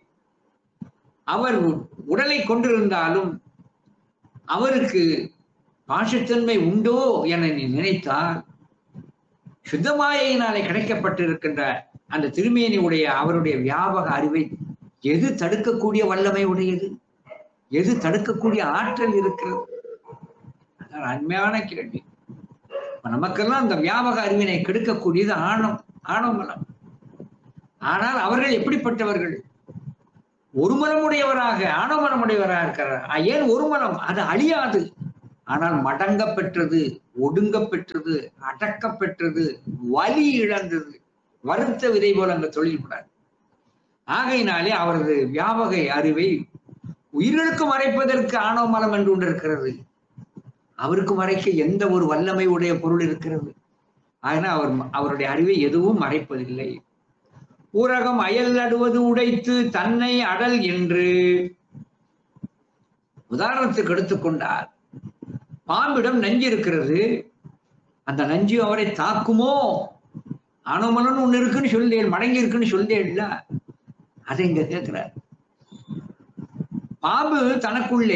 அவர் உடலை கொண்டிருந்தாலும் அவருக்கு பாசத்தன்மை உண்டோ என நீ நினைத்தால் சுத்தமாயினாலே கிடைக்கப்பட்டிருக்கின்ற அந்த திருமேனி உடைய அவருடைய வியாபக அறிவை எது தடுக்கக்கூடிய வல்லமை உடையது எது தடுக்கக்கூடிய ஆற்றல் இருக்கிறது அதான் அருமையான கேள்வி நமக்கெல்லாம் அந்த வியாபக அறிவினை கெடுக்கக்கூடியது ஆணம் ஆணவமலம் ஆனால் அவர்கள் எப்படிப்பட்டவர்கள் ஒரு மனமுடையவராக ஆணவமனமுடையவராக இருக்கிறார் ஏன் ஒரு மனம் அது அழியாது ஆனால் மடங்க பெற்றது ஒடுங்க பெற்றது அடக்க பெற்றது வலி இழந்தது வருத்த விதை போல அங்க தொழில்படாது ஆகையினாலே அவரது வியாபக அறிவை உயிர்களுக்கு மறைப்பதற்கு ஆணவ மலம் என்று ஒன்று இருக்கிறது அவருக்கு மறைக்க எந்த ஒரு வல்லமை உடைய பொருள் இருக்கிறது ஆகினால் அவர் அவருடைய அறிவை எதுவும் மறைப்பதில்லை ஊரகம் அயல் நடுவது உடைத்து தன்னை அடல் என்று உதாரணத்துக்கு எடுத்துக்கொண்டார் பாம்பிடம் நஞ்சு இருக்கிறது அந்த நஞ்சு அவரை தாக்குமோ அணுமலன் ஒண்ணு இருக்குன்னு சொல்லேன் மடங்கி இருக்குன்னு சொல்லேன்ல அதை இங்க கேட்கிறார் பாம்பு தனக்குள்ளே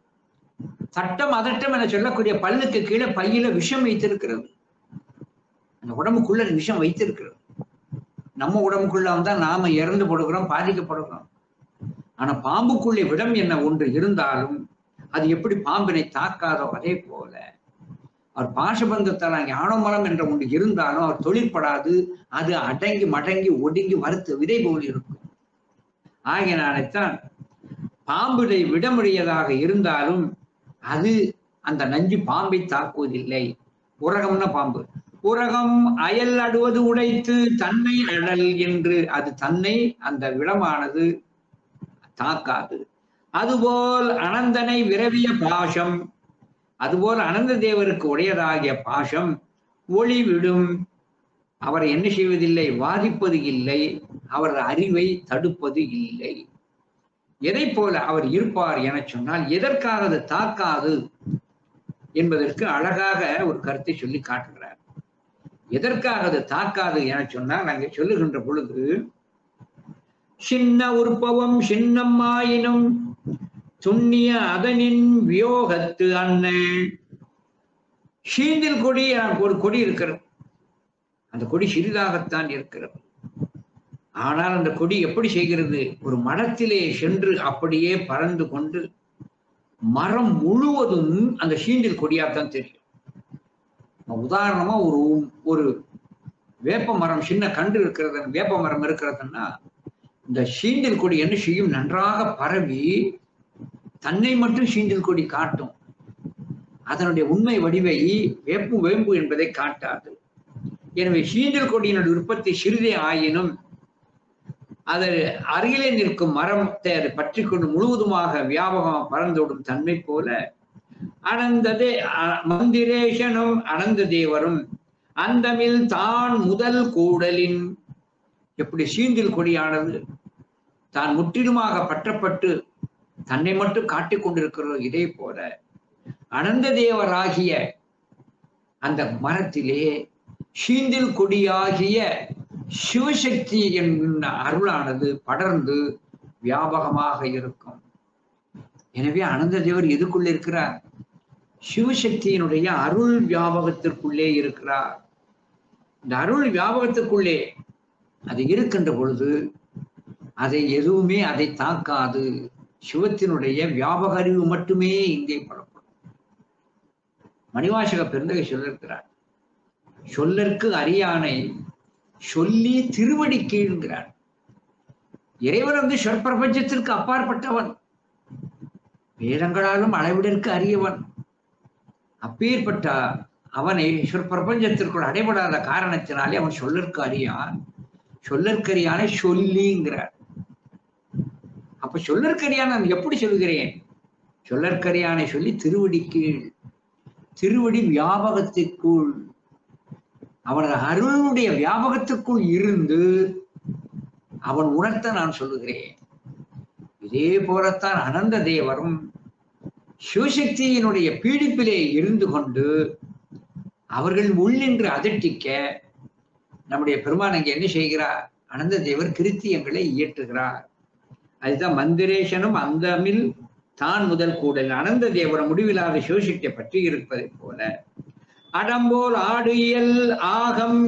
சட்டம் அதட்டம் என சொல்லக்கூடிய பல்லுக்கு கீழே பையில விஷம் வைத்திருக்கிறது அந்த உடம்புக்குள்ள விஷம் வைத்திருக்கிறது நம்ம உடம்புக்குள்ள வந்தா நாம இறந்து படுகிறோம் பாதிக்கப்படுகிறோம் ஆனா பாம்புக்குள்ளே விடம் என்ன ஒன்று இருந்தாலும் அது எப்படி பாம்பினை தாக்காதோ அதே போல அவர் பாசபந்தத்தால் அங்கே ஆணவமரம் என்ற ஒன்று இருந்தாலும் அவர் தொழிற்படாது அது அடங்கி மடங்கி ஒடுங்கி வறுத்த விதை போல் இருக்கும் ஆகியனால்தான் பாம்பினை விடமுடியதாக இருந்தாலும் அது அந்த நஞ்சு பாம்பை தாக்குவதில்லை உரகம்னா பாம்பு உரகம் அயல் அடுவது உடைத்து தன்னை அடல் என்று அது தன்னை அந்த விடமானது தாக்காது அதுபோல் அனந்தனை விரவிய பாசம் அதுபோல் அனந்த தேவருக்கு உடையதாகிய பாசம் ஒளி விடும் அவரை என்ன செய்வதில்லை வாதிப்பது இல்லை அவர் அறிவை தடுப்பது இல்லை எதை போல அவர் இருப்பார் என சொன்னால் எதற்காக அது தாக்காது என்பதற்கு அழகாக ஒரு கருத்தை சொல்லி காட்டுகிறார் எதற்காக அது தாக்காது என சொன்னால் அங்கே சொல்லுகின்ற பொழுது சின்ன உற்பவம் சின்னம்மாயினும் துண்ணிய அதனின் வியோகத்து அண்ணன் ஷீந்தில் கொடி எனக்கு ஒரு கொடி இருக்கிறது அந்த கொடி சிறிதாகத்தான் இருக்கிறது ஆனால் அந்த கொடி எப்படி செய்கிறது ஒரு மரத்திலே சென்று அப்படியே பறந்து கொண்டு மரம் முழுவதும் அந்த ஷீண்டில் கொடியாத்தான் தெரியும் உதாரணமா ஒரு ஒரு வேப்ப மரம் சின்ன கன்று இருக்கிறது வேப்ப மரம் இருக்கிறதுன்னா இந்த ஷீண்டில் கொடி என்ன செய்யும் நன்றாக பரவி தன்னை மட்டும் ஷீண்டில் கொடி காட்டும் அதனுடைய உண்மை வடிவை வேப்பு வேம்பு என்பதை காட்டாது எனவே ஷீண்டில் கொடியினுடைய உற்பத்தி சிறிதே ஆயினும் அது அருகிலே நிற்கும் மரத்தை அது பற்றி கொண்டு முழுவதுமாக வியாபகம் பறந்தோடும் தன்மை போல அனந்ததே மந்திரேஷனும் அனந்த தேவரும் அந்தமில் தான் முதல் கூடலின் எப்படி சீந்தில் கொடியானது தான் முற்றிலுமாக பற்றப்பட்டு தன்னை மட்டும் காட்டிக் கொண்டிருக்கிறதோ இதே போல அனந்த தேவராகிய அந்த மரத்திலே சீந்தில் கொடியாகிய சிவசக்தி என்கின்ற அருளானது படர்ந்து வியாபகமாக இருக்கும் எனவே அனந்த தேவர் எதுக்குள்ள இருக்கிறார் சிவசக்தியினுடைய அருள் வியாபகத்திற்குள்ளே இருக்கிறார் இந்த அருள் வியாபகத்திற்குள்ளே அது இருக்கின்ற பொழுது அதை எதுவுமே அதை தாக்காது சிவத்தினுடைய வியாபக அறிவு மட்டுமே இங்கே புறப்படும் மணிவாசக பெருந்தகை சொல்லிருக்கிறார் சொல்லற்கு அரியானை சொல்லி திருவடி கீழ்கிறார் இறைவன் வந்து சொற்பிரபஞ்சத்திற்கு அப்பாற்பட்டவன் வேதங்களாலும் அளவிடற்கு அறியவன் அப்பேற்பட்ட அவனை சொற்பிரபஞ்சத்திற்குள் அடைபடாத காரணத்தினாலே அவன் சொல்லற்கு அறியான் சொல்லற்கரியானை சொல்லிங்கிறார் அப்ப சொல்லற்கரியான நான் எப்படி சொல்கிறேன் சொல்லற்கரியானை சொல்லி திருவடி கீழ் திருவடி வியாபகத்திற்குள் அவனது அருளுடைய வியாபகத்திற்குள் இருந்து அவன் உணர்த்த நான் சொல்லுகிறேன் இதே போலத்தான் அனந்த தேவரும் சிவசக்தியினுடைய பீடிப்பிலே இருந்து கொண்டு அவர்கள் உள்ளின்று அதட்டிக்க நம்முடைய பெருமான் அங்கே என்ன செய்கிறார் அனந்த தேவர் கிருத்தியங்களை இயற்றுகிறார் அதுதான் மந்திரேஷனும் அந்தமில் தான் முதல் கூடல் அனந்த தேவர முடிவில்லாத சிவசக்தியை பற்றி இருப்பதை போல அடம்போல் ஆடு இயல் ஆகம்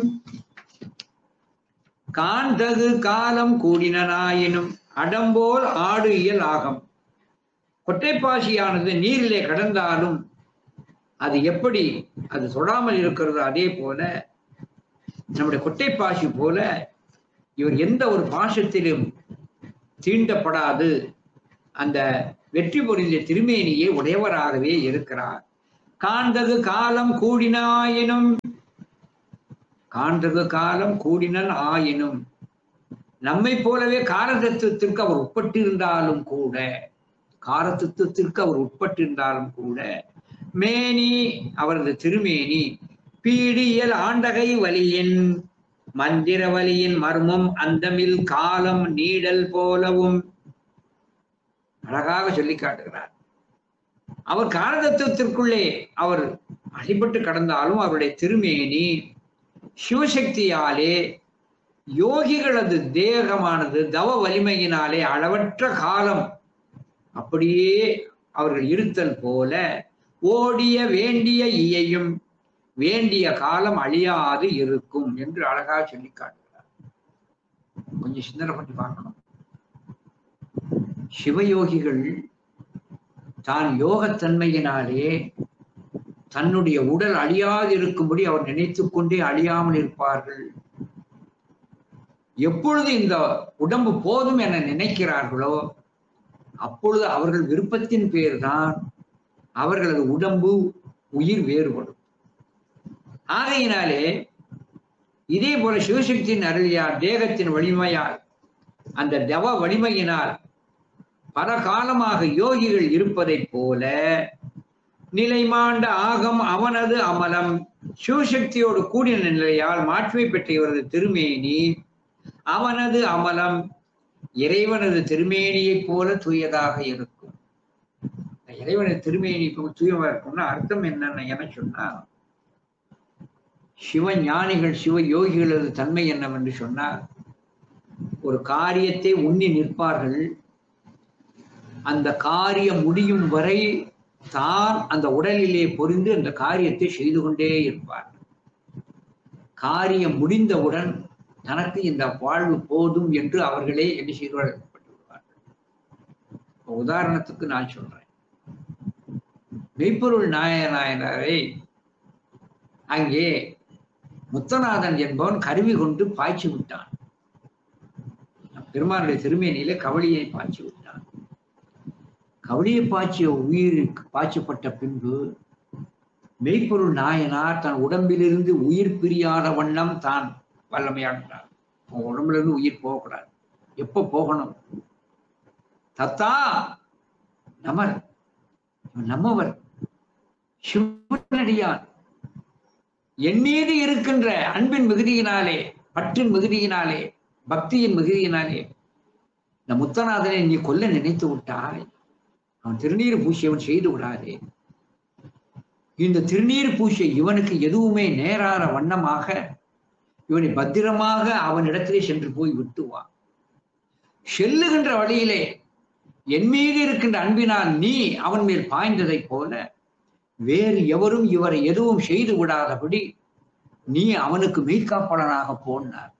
காண்தகு காலம் கூடினாயினும் அடம்போல் ஆடு இயல் ஆகம் கொட்டைப்பாசியானது நீரிலே கடந்தாலும் அது எப்படி அது தொடாமல் இருக்கிறதோ அதே போல நம்முடைய கொட்டைப்பாசி போல இவர் எந்த ஒரு பாசத்திலும் தீண்டப்படாது அந்த வெற்றி பொருந்திய திருமேனியே உடையவராகவே இருக்கிறார் காண்டது காலம் கூடினாயினும் காண்டது காலம் கூடினன் ஆயினும் நம்மை போலவே காரதத்துவத்திற்கு அவர் உட்பட்டிருந்தாலும் கூட காரதத்துவத்திற்கு அவர் உட்பட்டிருந்தாலும் கூட மேனி அவரது திருமேனி பீடியல் ஆண்டகை வலியின் மந்திர வலியின் மர்மம் அந்தமில் காலம் நீடல் போலவும் அழகாக சொல்லி காட்டுகிறார் அவர் காரதத்துவத்திற்குள்ளே அவர் அடிபட்டு கடந்தாலும் அவருடைய திருமேனி சிவசக்தியாலே யோகிகளது தேகமானது தவ வலிமையினாலே அளவற்ற காலம் அப்படியே அவர்கள் இருத்தல் போல ஓடிய வேண்டிய இயையும் வேண்டிய காலம் அழியாது இருக்கும் என்று அழகாக சொல்லி காட்டுகிறார் கொஞ்சம் சிந்தனை பண்ணி பார்க்கணும் சிவயோகிகள் தான் யோகத்தன்மையினாலே தன்னுடைய உடல் அழியாது இருக்கும்படி அவர் நினைத்துக் கொண்டே அழியாமல் இருப்பார்கள் எப்பொழுது இந்த உடம்பு போதும் என நினைக்கிறார்களோ அப்பொழுது அவர்கள் விருப்பத்தின் பேர்தான் அவர்களது உடம்பு உயிர் வேறுபடும் ஆகையினாலே இதே போல சிவசக்தியின் அருளியால் தேகத்தின் வலிமையால் அந்த தவ வலிமையினால் பல காலமாக யோகிகள் இருப்பதைப் போல நிலைமாண்ட ஆகம் அவனது அமலம் சிவசக்தியோடு கூடிய நிலையால் மாற்றுமை பெற்ற இவரது திருமேனி அவனது அமலம் இறைவனது திருமேனியைப் போல தூயதாக இருக்கும் இறைவனது திருமேனி தூயமா இருக்கும்னா அர்த்தம் என்னன்னு என சொன்னா சிவ ஞானிகள் சிவ யோகிகளது தன்மை என்னவென்று சொன்னால் ஒரு காரியத்தை உண்ணி நிற்பார்கள் அந்த காரியம் முடியும் வரை தான் அந்த உடலிலே பொறிந்து அந்த காரியத்தை செய்து கொண்டே இருப்பார் காரியம் முடிந்தவுடன் தனக்கு இந்த வாழ்வு போதும் என்று அவர்களே என்ன செய்வார்கள் உதாரணத்துக்கு நான் சொல்றேன் மெய்ப்பொருள் நாய நாயனாரை அங்கே முத்தநாதன் என்பவன் கருவி கொண்டு பாய்ச்சி விட்டான் பெருமானுடைய திருமேனியிலே கவளியை பாய்ச்சி விட்டான் கவளியை பாய்ச்சிய உயிர் பாய்ச்சப்பட்ட பின்பு மெய்ப்பொருள் நாயனார் தன் உடம்பிலிருந்து உயிர் பிரியாத வண்ணம் தான் வல்லமையாடுறார் உன் உடம்புல இருந்து உயிர் போகக்கூடாது எப்ப போகணும் தத்தா நமர் நம்மவர் சிவனடியான் என் மீது இருக்கின்ற அன்பின் மிகுதியினாலே பற்றின் மிகுதியினாலே பக்தியின் மிகுதியினாலே இந்த முத்தநாதனை நீ கொல்ல நினைத்து விட்டாய் அவன் திருநீர் பூசியவன் செய்து விடாதே இந்த திருநீர் பூசிய இவனுக்கு எதுவுமே நேரான வண்ணமாக இவனை பத்திரமாக அவனிடத்திலே சென்று போய் விட்டுவான் செல்லுகின்ற வழியிலே என் மீது இருக்கின்ற அன்பினால் நீ அவன் மேல் பாய்ந்ததைப் போல வேறு எவரும் இவரை எதுவும் செய்து விடாதபடி நீ அவனுக்கு மெய்காப்பாளனாக போனார்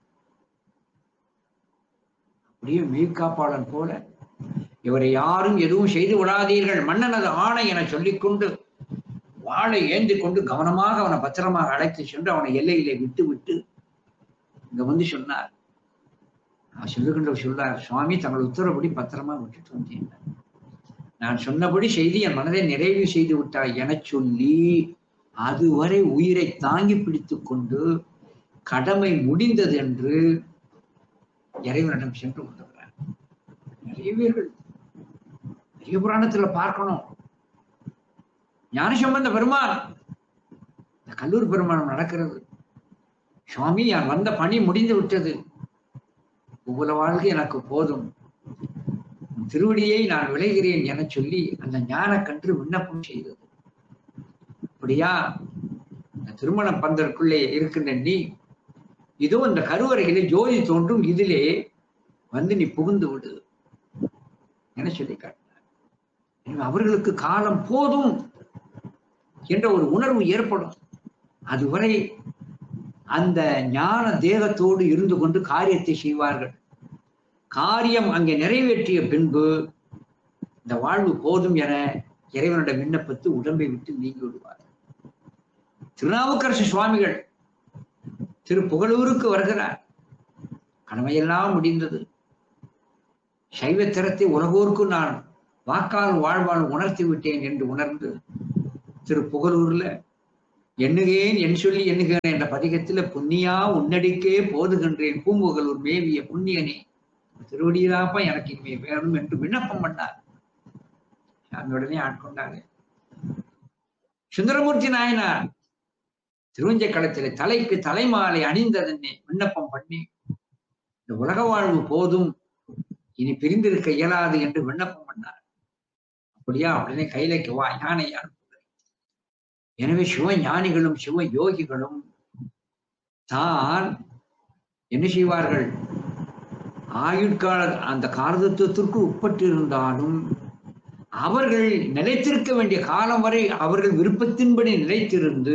அப்படியே மெய்காப்பாளன் போல இவரை யாரும் எதுவும் செய்து விடாதீர்கள் மன்னனது ஆணை என சொல்லிக்கொண்டு வாளை ஏந்தி கொண்டு கவனமாக அவனை பத்திரமாக அழைத்து சென்று அவனை எல்லையிலே விட்டு விட்டு இங்க வந்து சொன்னார் அவர் சொல்லுகின்ற சொல்லார் சுவாமி தங்கள் உத்தரவுப்படி பத்திரமா விட்டுட்டு வந்தேன் நான் சொன்னபடி செய்தி என் மனதை நிறைவு செய்து விட்டாய் என சொல்லி அதுவரை உயிரை தாங்கி பிடித்துக் கொண்டு கடமை முடிந்தது என்று இறைவனிடம் சென்று கொண்டிருக்கிறார் நிறைய பேர்கள் பெரிய புராணத்துல பார்க்கணும் ஞானசம்பந்த பெருமான் இந்த கல்லூர் பெருமானம் நடக்கிறது சுவாமி நான் வந்த பணி முடிந்து விட்டது உங்கள வாழ்க்கை எனக்கு போதும் உன் திருவடியை நான் விளைகிறேன் என சொல்லி அந்த ஞான கன்று விண்ணப்பம் செய்தது அப்படியா இந்த திருமண பந்தற்குள்ளே இருக்கின்ற நீ இதோ இந்த கருவறையிலே ஜோதி தோன்றும் இதிலே வந்து நீ புகுந்து விடு என சொல்லி காட்டினார் அவர்களுக்கு காலம் போதும் என்ற ஒரு உணர்வு ஏற்படும் அதுவரை அந்த ஞான தேகத்தோடு இருந்து கொண்டு காரியத்தை செய்வார்கள் காரியம் அங்கே நிறைவேற்றிய பின்பு இந்த வாழ்வு போதும் என இறைவனிடம் விண்ணப்பித்து உடம்பை விட்டு நீங்கி விடுவார் திருநாவுக்கரசு சுவாமிகள் திரு புகழூருக்கு வருகிறார் கடமையெல்லாம் முடிந்தது சைவத்திறத்தை உலகோருக்கு நான் வாக்கால் வாழ்வால் உணர்த்தி விட்டேன் என்று உணர்ந்து திரு புகழூர்ல எண்ணுகேன் என் சொல்லி எண்ணுகிறேன் என்ற பதிகத்துல புண்ணியா உன்னடிக்கே போதுகின்றேன் பூம்புகழூர் மேவிய புண்ணியனே திருவடியிலாப்பா எனக்கு இனிமே வேணும் என்று விண்ணப்பம் பண்ணார் சாமி உடனே ஆட்கொண்டாங்க சுந்தரமூர்த்தி நாயனார் திருவஞ்ச களத்திலே தலைக்கு தலைமாலை அணிந்ததன்னே விண்ணப்பம் பண்ணி இந்த உலக வாழ்வு போதும் இனி பிரிந்திருக்க இயலாது என்று விண்ணப்பம் பண்ணார் அப்படியா உடனே கைலைக்கு வா யானை அனுப்புகிறேன் எனவே சிவ ஞானிகளும் சிவ யோகிகளும் தான் என்ன செய்வார்கள் ஆயுட்கால அந்த காரதத்துவத்திற்கு உட்பட்டு இருந்தாலும் அவர்கள் நிலைத்திருக்க வேண்டிய காலம் வரை அவர்கள் விருப்பத்தின்படி நிலைத்திருந்து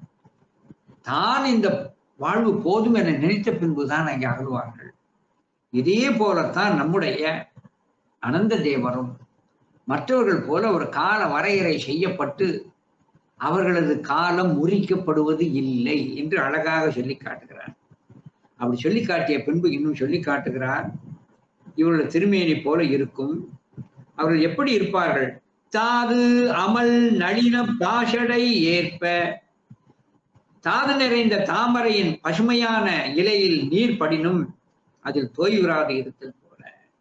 தான் இந்த வாழ்வு போதும் என நினைத்த பின்புதான் அங்கே அகழ்வார்கள் இதே போலத்தான் நம்முடைய அனந்த தேவரும் மற்றவர்கள் போல ஒரு கால வரையறை செய்யப்பட்டு அவர்களது காலம் முறிக்கப்படுவது இல்லை என்று அழகாக சொல்லி காட்டுகிறார் அப்படி சொல்லி காட்டிய பின்பு இன்னும் சொல்லி காட்டுகிறார் இவர்கள் திருமேனி போல இருக்கும் அவர்கள் எப்படி இருப்பார்கள் தாது அமல் நளின பாஷடை ஏற்ப தாது நிறைந்த தாமரையின் பசுமையான இலையில் நீர் படினும் அதில் தோய்விராது இருத்தல் போல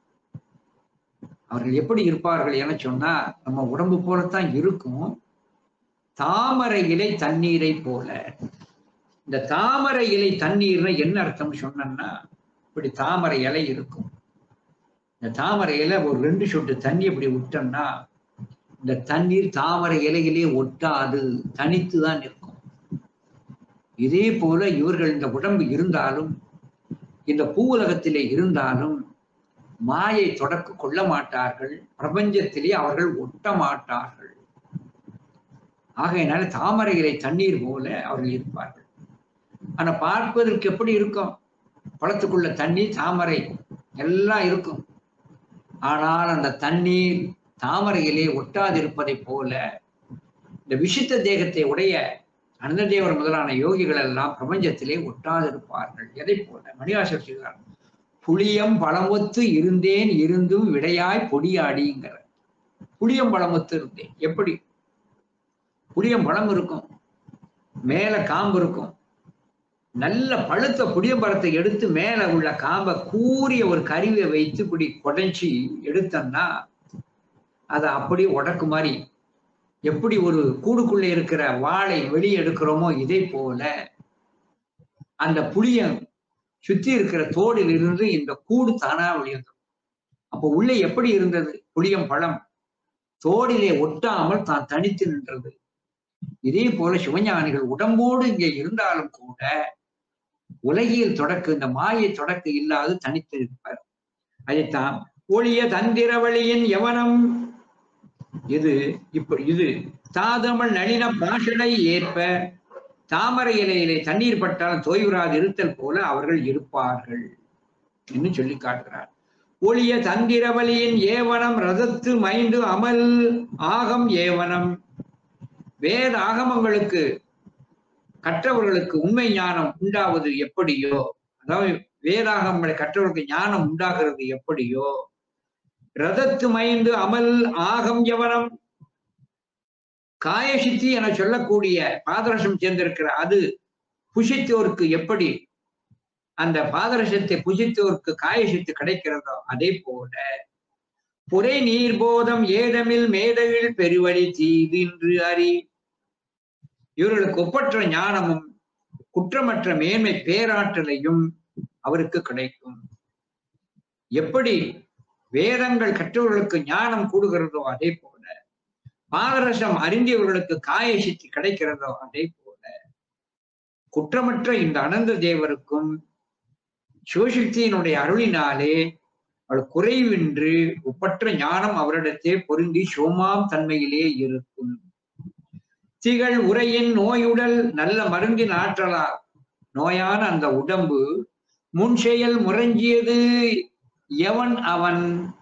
அவர்கள் எப்படி இருப்பார்கள் என சொன்னா நம்ம உடம்பு போலத்தான் இருக்கும் தாமரை இலை தண்ணீரை போல இந்த தாமரை இலை தண்ணீர்னா என்ன அர்த்தம் சொன்னா இப்படி தாமரை இலை இருக்கும் இந்த தாமரை இலை ஒரு ரெண்டு சொட்டு தண்ணி அப்படி விட்டோம்னா இந்த தண்ணீர் தாமரை இலையிலே ஒட்டாது தனித்து தான் இருக்கும் இதே போல இவர்கள் இந்த உடம்பு இருந்தாலும் இந்த பூவுலகத்திலே இருந்தாலும் மாயை தொடக்கு கொள்ள மாட்டார்கள் பிரபஞ்சத்திலே அவர்கள் ஒட்ட மாட்டார்கள் ஆகையினால தாமரை இலை தண்ணீர் போல அவர்கள் இருப்பார்கள் ஆனா பார்ப்பதற்கு எப்படி இருக்கும் குளத்துக்குள்ள தண்ணி தாமரை எல்லாம் இருக்கும் ஆனால் அந்த தண்ணீர் தாமரையிலே ஒட்டாதிருப்பதை போல இந்த விசித்த தேகத்தை உடைய அனந்ததேவர் முதலான யோகிகள் எல்லாம் பிரபஞ்சத்திலே ஒட்டாதிருப்பார்கள் எதை போல மணிவாசர் செய்கிறார் புளியம் பழமொத்து இருந்தேன் இருந்தும் விடையாய் பொடியாடிங்கிற புளியம் பழமொத்து இருந்தேன் எப்படி புளியம் பழம் இருக்கும் மேல காம்பு இருக்கும் நல்ல பழுத்த புளியம்பழத்தை எடுத்து மேல உள்ள காம்பை கூறிய ஒரு கருவியை வைத்து இப்படி குடைஞ்சி எடுத்தோம்னா அதை அப்படியே உடக்கு மாதிரி எப்படி ஒரு கூடுக்குள்ளே இருக்கிற வாழை வெளியே எடுக்கிறோமோ இதே போல அந்த புளியம் சுத்தி இருக்கிற தோடில் இருந்து இந்த கூடு தானா வெளியேறும் அப்போ உள்ளே எப்படி இருந்தது புளியம் பழம் தோடிலே ஒட்டாமல் தான் தனித்து நின்றது இதே போல சிவஞானிகள் உடம்போடு இங்கே இருந்தாலும் கூட உலகியல் தொடக்கு இந்த மாயை தொடக்கு இல்லாது தனித்து இருப்பார் அதைத்தான் ஒளிய தந்திரவழியின் யவனம் இது இப்ப இது தாதமல் நளின பாஷனை ஏற்ப தாமரை இலையிலே தண்ணீர் பட்டால் தோய்வுறாது இருத்தல் போல அவர்கள் இருப்பார்கள் என்று சொல்லி காட்டுகிறார் ஒளிய தந்திரவழியின் ஏவனம் ரதத்து மைண்டு அமல் ஆகம் ஏவனம் வேத ஆகமங்களுக்கு கற்றவர்களுக்கு உண்மை ஞானம் உண்டாவது எப்படியோ அதாவது வேதாகமங்களை கற்றவர்களுக்கு ஞானம் உண்டாகிறது எப்படியோ ரதத்து மைந்து அமல் ஆகம் யவனம் காயசித்தி என சொல்லக்கூடிய பாதரசம் சேர்ந்திருக்கிற அது புஷித்தோருக்கு எப்படி அந்த பாதரசத்தை புஷித்தோருக்கு காயசித்து கிடைக்கிறதோ அதே போல புரை நீர்போதம் ஏதமில் மேதவில் பெருவழி தீதின்று அறி இவர்களுக்கு ஒப்பற்ற ஞானமும் குற்றமற்ற மேன்மை பேராற்றலையும் அவருக்கு கிடைக்கும் எப்படி வேதங்கள் கற்றவர்களுக்கு ஞானம் கூடுகிறதோ அதே போல பாதரசம் அறிந்தியவர்களுக்கு காயசித்தி கிடைக்கிறதோ அதே போல குற்றமற்ற இந்த அனந்த தேவருக்கும் சிவசக்தியினுடைய அருளினாலே அவள் குறைவின்றி ஒப்பற்ற ஞானம் அவரிடத்தே பொருந்தி சோமாம் தன்மையிலே இருக்கும் திகழ் உரையின் நோயுடல் நல்ல மருந்தின் ஆற்றலால் நோயான அந்த உடம்பு முன் செயல் முறைஞ்சியது எவன் அவன்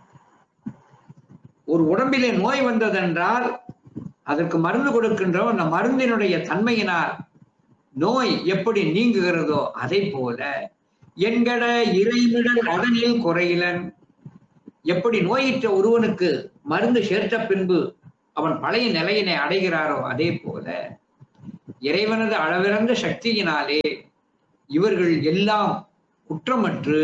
ஒரு உடம்பிலே நோய் வந்ததென்றால் அதற்கு மருந்து கொடுக்கின்றோம் அந்த மருந்தினுடைய தன்மையினால் நோய் எப்படி நீங்குகிறதோ அதை போல என்கட இறைவிடல் அதனில் குறையிலன் எப்படி நோயிற்ற ஒருவனுக்கு மருந்து சேர்த்த பின்பு அவன் பழைய நிலையினை அடைகிறாரோ அதே போல இறைவனது அளவிறந்த சக்தியினாலே இவர்கள் எல்லாம் குற்றமற்று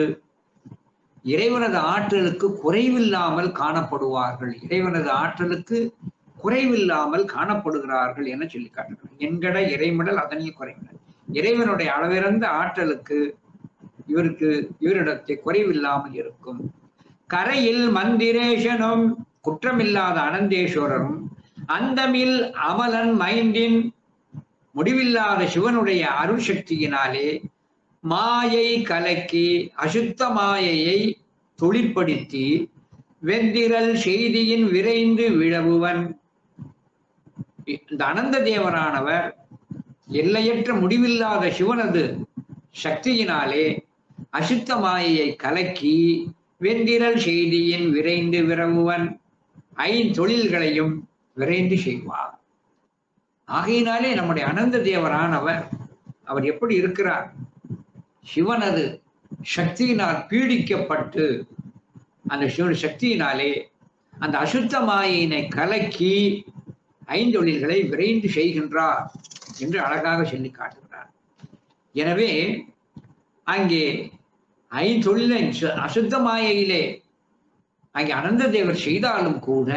இறைவனது ஆற்றலுக்கு குறைவில்லாமல் காணப்படுவார்கள் இறைவனது ஆற்றலுக்கு குறைவில்லாமல் காணப்படுகிறார்கள் என சொல்லி காட்டுகிறார் என்கட இறைமடல் அதனில் குறைவிடல் இறைவனுடைய அளவிறந்த ஆற்றலுக்கு இவருக்கு இவரிடத்தை குறைவில்லாமல் இருக்கும் கரையில் மந்திரேஷனும் குற்றமில்லாத அனந்தேஸ்வரரும் அந்தமில் அமலன் மைண்டின் முடிவில்லாத சிவனுடைய அருள் சக்தியினாலே மாயை கலக்கி அசுத்த மாயையை தொழிற்படுத்தி வெந்திரல் செய்தியின் விரைந்து விழவுவன் இந்த அனந்த தேவரானவர் எல்லையற்ற முடிவில்லாத சிவனது சக்தியினாலே அசுத்த மாயையை கலக்கி வெந்திரல் செய்தியின் விரைந்து விரவுவன் ஐந்தொழில்களையும் விரைந்து செய்வார் ஆகையினாலே நம்முடைய அனந்த தேவரானவர் அவர் எப்படி இருக்கிறார் சிவனது சக்தியினால் பீடிக்கப்பட்டு அந்த சிவன் சக்தியினாலே அந்த அசுத்த மாயினை கலக்கி ஐந்தொழில்களை விரைந்து செய்கின்றார் என்று அழகாக சொல்லி காட்டுகிறார் எனவே அங்கே ஐந்தொழிலை சு- அசுத்த மாயையிலே அங்கே அனந்த தேவர் செய்தாலும் கூட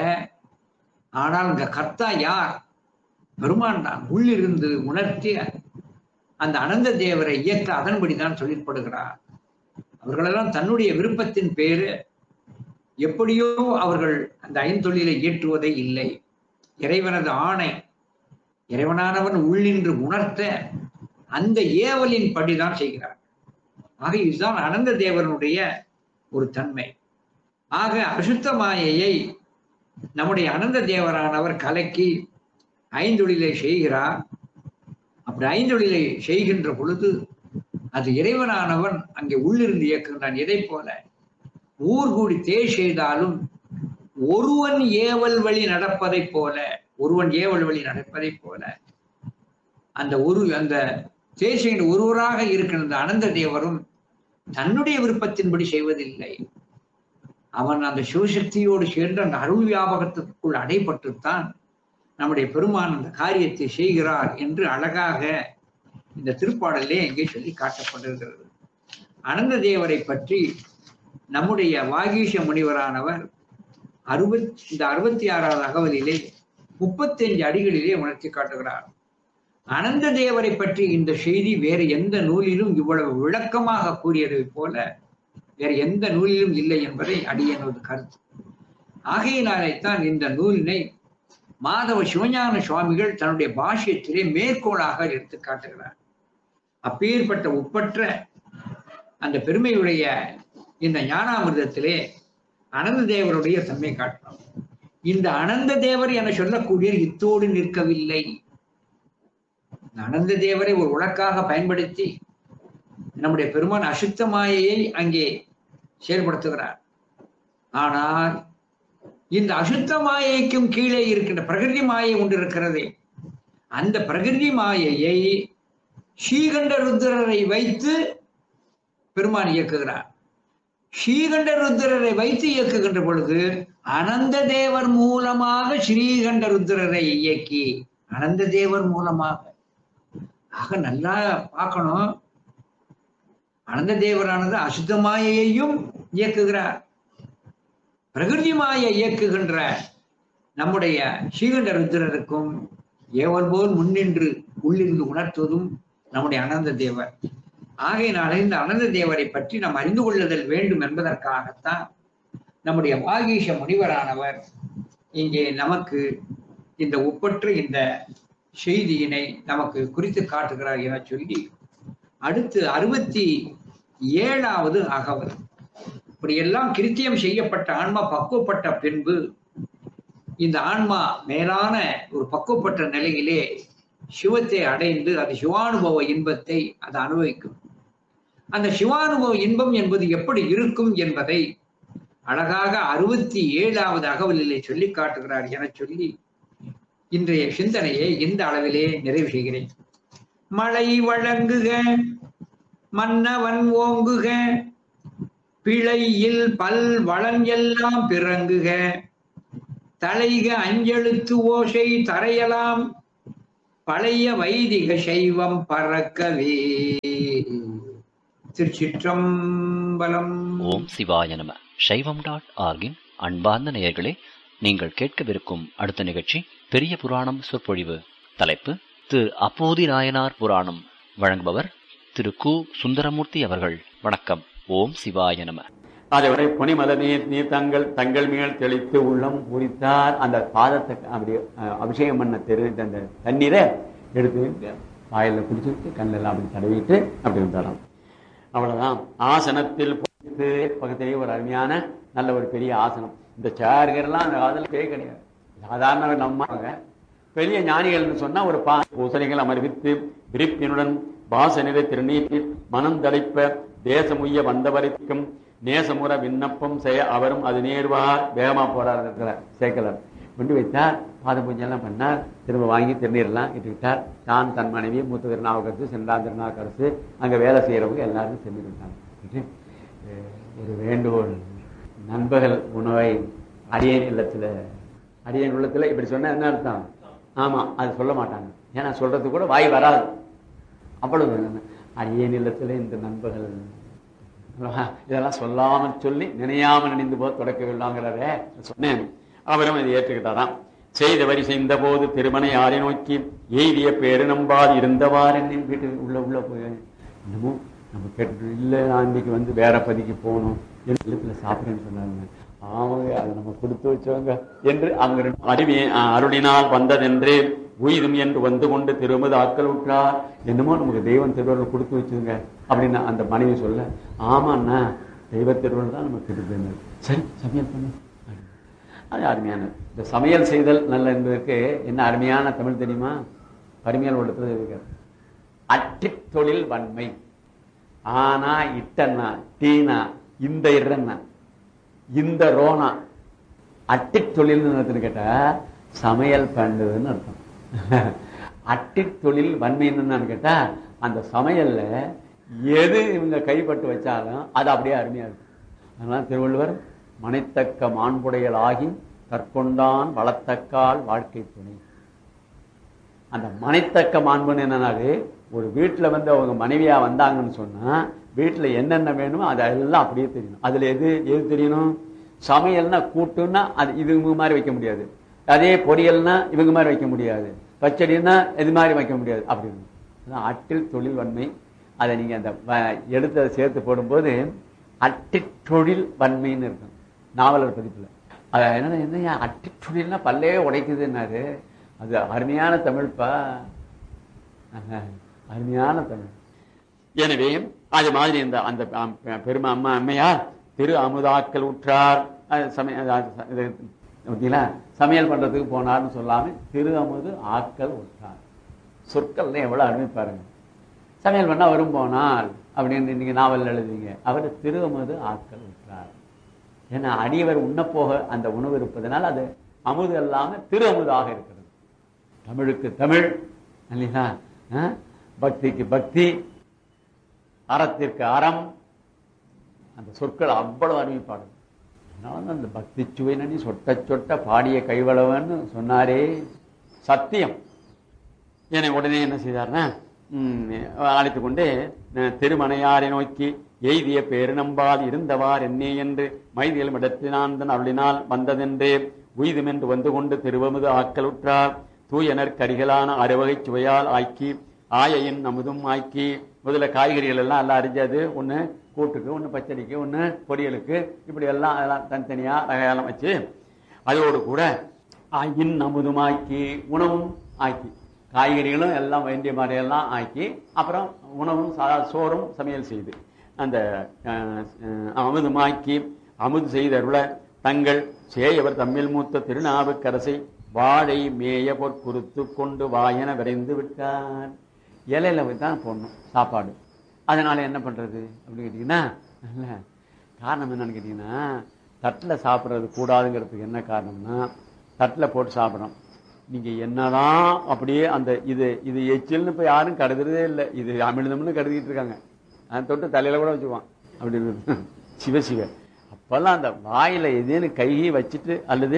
ஆனால் இந்த கர்த்தா யார் பெருமான் தான் உள்ளிருந்து உணர்த்திய அந்த அனந்த தேவரை இயக்க அதன்படிதான் தொழிற்படுகிறார் அவர்களெல்லாம் தன்னுடைய விருப்பத்தின் பேரு எப்படியோ அவர்கள் அந்த ஐந்தொழிலை இயற்றுவதே இல்லை இறைவனது ஆணை இறைவனானவன் உள்ளின்று உணர்த்த அந்த ஏவலின் படிதான் செய்கிறார் ஆக இதுதான் அனந்த தேவனுடைய ஒரு தன்மை ஆக அசுத்த மாயையை நம்முடைய அனந்த தேவரானவர் கலக்கி ஐந்தொழிலை செய்கிறார் அப்படி ஐந்தொழிலை செய்கின்ற பொழுது அது இறைவனானவன் அங்கே உள்ளிருந்து இயக்குகிறான் எதை போல ஊர் கூடி தேர் செய்தாலும் ஒருவன் ஏவல் வழி நடப்பதைப் போல ஒருவன் ஏவல் வழி நடப்பதைப் போல அந்த ஒரு அந்த தேர் செய்கின்ற ஒருவராக இருக்கிற அந்த அனந்த தேவரும் தன்னுடைய விருப்பத்தின்படி செய்வதில்லை அவன் அந்த சிவசக்தியோடு சேர்ந்து அந்த அருள் வியாபகத்துக்குள் அடைபட்டுத்தான் நம்முடைய பெருமான் அந்த காரியத்தை செய்கிறார் என்று அழகாக இந்த திருப்பாடலே இங்கே சொல்லி காட்டப்பட்டிருக்கிறது அனந்த தேவரை பற்றி நம்முடைய வாகீஷ முனிவரானவர் அறுபத் இந்த அறுபத்தி ஆறாவது அகவலிலே முப்பத்தஞ்சு அடிகளிலே உணர்த்தி காட்டுகிறார் அனந்த தேவரை பற்றி இந்த செய்தி வேறு எந்த நூலிலும் இவ்வளவு விளக்கமாக கூறியதை போல வேறு எந்த நூலிலும் இல்லை என்பதை அடியனது கருத்து ஆகையினாலே தான் இந்த நூலினை மாதவ சிவஞான சுவாமிகள் தன்னுடைய பாஷ்யத்திலே மேற்கோளாக எடுத்து காட்டுகிறார் அப்பேற்பட்ட ஒப்பற்ற அந்த பெருமையுடைய இந்த ஞானாமிர்தத்திலே அனந்த தேவருடைய தன்மை காட்டலாம் இந்த அனந்த தேவர் என சொல்லக்கூடிய இத்தோடு நிற்கவில்லை இந்த அனந்த தேவரை ஒரு உலக்காக பயன்படுத்தி நம்முடைய பெருமான் அசுத்த மாயையை அங்கே செயல்படுத்துகிறார் ஆனால் இந்த அசுத்த மாயைக்கும் கீழே இருக்கின்ற பிரகிருதி மாயை ஒன்று இருக்கிறதே அந்த பிரகிருதி மாயையை ஸ்ரீகண்ட ருத்ரரை வைத்து பெருமான் இயக்குகிறார் ஸ்ரீகண்ட ருத்ரரை வைத்து இயக்குகின்ற பொழுது அனந்த தேவர் மூலமாக ஸ்ரீகண்ட ருத்ரரை இயக்கி அனந்த தேவர் மூலமாக ஆக நல்லா பார்க்கணும் அனந்த தேவரானது அசுத்த மாயையையும் இயக்குகிறார் பிரகிருதி மாயை இயக்குகின்ற நம்முடைய ஸ்ரீகண்ட ருத்ரருக்கும் ஏவல் போல் முன்னின்று உள்ளிருந்து உணர்த்துவதும் நம்முடைய அனந்த தேவர் ஆகையினால இந்த அனந்த தேவரை பற்றி நாம் அறிந்து கொள்ளுதல் வேண்டும் என்பதற்காகத்தான் நம்முடைய வாகீஷ முனிவரானவர் இங்கே நமக்கு இந்த ஒப்பற்ற இந்த செய்தியினை நமக்கு குறித்து காட்டுகிறார் என சொல்லி அடுத்து அறுபத்தி ஏழாவது அகவல் இப்படியெல்லாம் கிருத்தியம் செய்யப்பட்ட ஆன்மா பக்குவப்பட்ட பின்பு இந்த ஆன்மா மேலான ஒரு பக்குவப்பட்ட நிலையிலே சிவத்தை அடைந்து அது சிவானுபவ இன்பத்தை அது அனுபவிக்கும் அந்த சிவானுபவ இன்பம் என்பது எப்படி இருக்கும் என்பதை அழகாக அறுபத்தி ஏழாவது அகவலிலே சொல்லி காட்டுகிறார் என சொல்லி இன்றைய சிந்தனையை இந்த அளவிலே நிறைவு செய்கிறேன் மழை வழங்குக மன்னவன் ஓங்குக பிழையில் பல் வளன் எல்லாம் பிறங்குக தலைக அஞ்செழுத்து ஓசை தரையலாம் பழைய வைதிக சைவம் பறக்கவே திருச்சிற்றம்பலம்
ஓம் சிவாய நம சைவம் டாட் ஆர்கின் அன்பார்ந்த நேயர்களே நீங்கள் கேட்கவிருக்கும் அடுத்த நிகழ்ச்சி பெரிய புராணம் சொற்பொழிவு தலைப்பு திரு அப்போதி நாயனார் புராணம் வழங்குபவர் திரு கு சுந்தரமூர்த்தி அவர்கள் வணக்கம் ஓம் சிவாய நம
அதோட புனிமல நீர் நீர் தங்கள் தங்கள் மேல் தெளித்து உள்ளம் பூரித்தார் அந்த பாதத்தை அப்படி அஹ், அபிஷேகம் பண்ண தெரு அந்த தண்ணீரை எடுத்து வாயில குடிச்சுட்டு கண்ணெல்லாம் அப்படி தடவிட்டு அப்படி வந்தாராம் அவ்வளவுதான் ஆசனத்தில் போட்டு பக்கத்திலேயே ஒரு அருமையான நல்ல ஒரு பெரிய ஆசனம் இந்த சேர்கள்லாம் அந்த காலத்துல பேய் கிடையாது சாதாரண நம்ம பெரிய ஞானிகள்னு சொன்னா ஒரு பா பூசணிகள் அமர்வித்து விரிப்பினுடன் வாசனிலை திருநீட்டி மனம் தடைப்ப தேசமுய்ய வந்தவரைக்கும் நேசமுற விண்ணப்பம் செய்ய அவரும் அது நேர்வார் வேகமா போறார் இடத்துல சேக்கலர் கொண்டு வைத்தார் பாத பூஜை எல்லாம் பண்ணார் திரும்ப வாங்கி திருநீர்லாம் இட்டுக்கிட்டார் தான் தன் மனைவி மூத்த திருநாவுக்கரசு சென்றான் திருநாவுக்கரசு அங்க வேலை செய்யறவங்க எல்லாரும் சென்று விட்டாங்க இட்டு, அஹ், ஒரு வேண்டுகோள் நண்பகல் உணவை அரியன் இல்லத்துல அரியன் உள்ளத்துல இப்படி சொன்னா என்ன அர்த்தம் ஆமா அது சொல்ல மாட்டாங்க ஏன்னா சொல்றது கூட வாய் வராது அவ்வளவு அரியன் இல்லத்துல இந்த நண்பகல் இதெல்லாம் சொல்லாமல் சொல்லி நினையாமல் நினைந்து போது தொடக்க வேண்டாங்கிறத சொன்னேன் அவரும் இதை ஏற்றுக்கிட்டாராம் செய்த வரி செய்த போது திருமணை யாரை நோக்கி எய்திய பேரு நம்பாது இருந்தவாறு என்னும் வீட்டு உள்ள உள்ள போய் என்னமோ நம்ம கேட்டு இல்ல நான் இன்னைக்கு வந்து வேற பதிக்கு போகணும் என் இல்லத்துல சாப்பிடுறேன்னு சொன்னாங்க ஆமாங்க அதை நம்ம கொடுத்து வச்சவங்க என்று அவங்க ரெண்டு அறிவி அருளினால் வந்ததென்று உயிரும் என்று வந்து கொண்டு திருமது ஆக்கள் விட்டார் என்னமோ நமக்கு தெய்வம் திருவருள் கொடுத்து வச்சுதுங்க அப்படின்னு அந்த மனைவி சொல்ல ஆமாண்ணா தெய்வ திருவருள் தான் நமக்கு இருக்குது சரி சமையல் பண்ணு அது அருமையானது இந்த சமையல் செய்தல் நல்ல என்பதற்கு என்ன அருமையான தமிழ் தெரியுமா பரிமையல் உள்ளத்துல இருக்கிறது அட்டி தொழில் வன்மை ஆனா இட்டன்னா டீனா இந்த இறன்னா இந்த ரோனா அட்டி தொழில்னு அர்த்தம் கேட்டா சமையல் பண்ணுதுன்னு அர்த்தம் அட்டி தொழில் வன்மைன்னு என்னன்னு கேட்டா அந்த சமையல்ல எது இவங்க கைப்பட்டு வச்சாலும் அது அப்படியே அருமையா இருக்கும் அதனால திருவள்ளுவர் மனைத்தக்க மாண்புடையல் ஆகி கற்கொண்டான் வளத்தக்கால் வாழ்க்கை துணை அந்த மனைத்தக்க மாண்புன்னு என்னன்னாரு ஒரு வீட்டுல வந்து அவங்க மனைவியா வந்தாங்கன்னு சொன்னா வீட்டுல என்னென்ன வேணுமோ அதெல்லாம் அப்படியே தெரியணும் அதுல எது எது தெரியணும் சமையல்னா கூட்டுன்னா அது இவங்க மாதிரி வைக்க முடியாது அதே பொரியல்னா இவங்க மாதிரி வைக்க முடியாது பச்சடின்னா இது மாதிரி வைக்க முடியாது அப்படின்னு அதான் அட்டில் தொழில் வன்மை அதை நீங்க அந்த வ- எடுத்து அதை சேர்த்து போடும்போது அட்டித் தொழில் வன்மைன்னு இருக்கும் நாவலர் பதிப்புல அது என்ன என்ன அட்டித் தொழில்னா பல்லே உடைக்குதுன்னாரு அது அருமையான தமிழ்ப்பா ஆஹா, அருமையான தமிழ் எனவே அது மாதிரி இந்த அந்த ஆம், பெருமை அம்மா அம்மையார் திரு அமுதாக்கல் உற்றார் அது சமய அது- அது- இது பார்த்தீங்களா சமையல் பண்றதுக்கு போனார்னு சொல்லாம திரு அமுது ஆக்கல் உற்றார் சொற்கள்லாம் எவ்வளவு அருமை பாருங்க சமையல் பண்ணா வரும் போனால் அப்படின்னு நீங்க நாவல் எழுதுவீங்க அவர் திரு அமுது ஆக்கல் உற்றார் ஏன்னா அடியவர் உண்ணப்போக அந்த உணவு இருப்பதனால் அது அமுது அல்லாம திரு அமுதாக இருக்கிறது தமிழுக்கு தமிழ் இல்லையா ஆ? பக்திக்கு பக்தி அறத்திற்கு அறம் அந்த சொற்கள் அவ்வளவு அறிவிப்பாடு அதனால தான் அந்த பக்தி சுவை நனி சொட்ட சொட்ட பாடிய கைவளவன்னு சொன்னாரே சத்தியம் என்னை உடனே என்ன செய்தார்னா அழைத்து கொண்டு அஹ், திருமணையாரை நோக்கி எய்திய பேரு நம்பால் இருந்தவார் என்னே என்று மைதியலும் இடத்தினான் அருளினால் வந்ததென்றே உய்துமென்று வந்து கொண்டு திருவமுது ஆக்கலுற்றார் தூயனர் கரிகளான அறுவகை சுவையால் ஆக்கி ஆயையின் அமுதும் ஆக்கி முதல்ல காய்கறிகள் எல்லாம் எல்லாம் அரிஞ்சது ஒண்ணு கூட்டுக்கு ஒண்ணு பச்சடிக்கு ஒண்ணு பொரியலுக்கு இப்படி எல்லாம் அதெல்லாம் தனித்தனியா வகையெல்லாம் வச்சு அதோடு கூட இன் அமுதுமாக்கி உணவும் ஆக்கி காய்கறிகளும் எல்லாம் வேண்டிய மாதிரி எல்லாம் ஆக்கி அப்புறம் உணவும் சாதா சோறும் சமையல் செய்து அந்த அஹ், அஹ், அமுதுமாக்கி அமுது செய்தருள தங்கள் சேயவர் தம்மில் மூத்த திருநாவுக்கரசை வாழை மேய பொற்குறுத்து கொண்டு வாயென விரைந்து விட்டார் இலையில போய் தான் போடணும் சாப்பாடு அதனால என்ன பண்றது அப்படின்னு கேட்டீங்கன்னா இல்ல காரணம் என்னன்னு கேட்டீங்கன்னா தட்டில் சாப்பிட்றது கூடாதுங்கிறதுக்கு என்ன காரணம்னா தட்டில் போட்டு சாப்பிட்றோம் நீங்க என்னதான் அப்படியே அந்த இது இது எச்சில்னு இப்ப யாரும் கருதுறதே இல்லை இது அமிர்தம்னு கருதிட்டு இருக்காங்க அதை தொட்டு தலையில கூட வச்சுக்குவான் அப்படி இருக்கு. சிவ சிவ அப்பெல்லாம் அந்த வாயில எதேன்னு கையை வச்சுட்டு அல்லது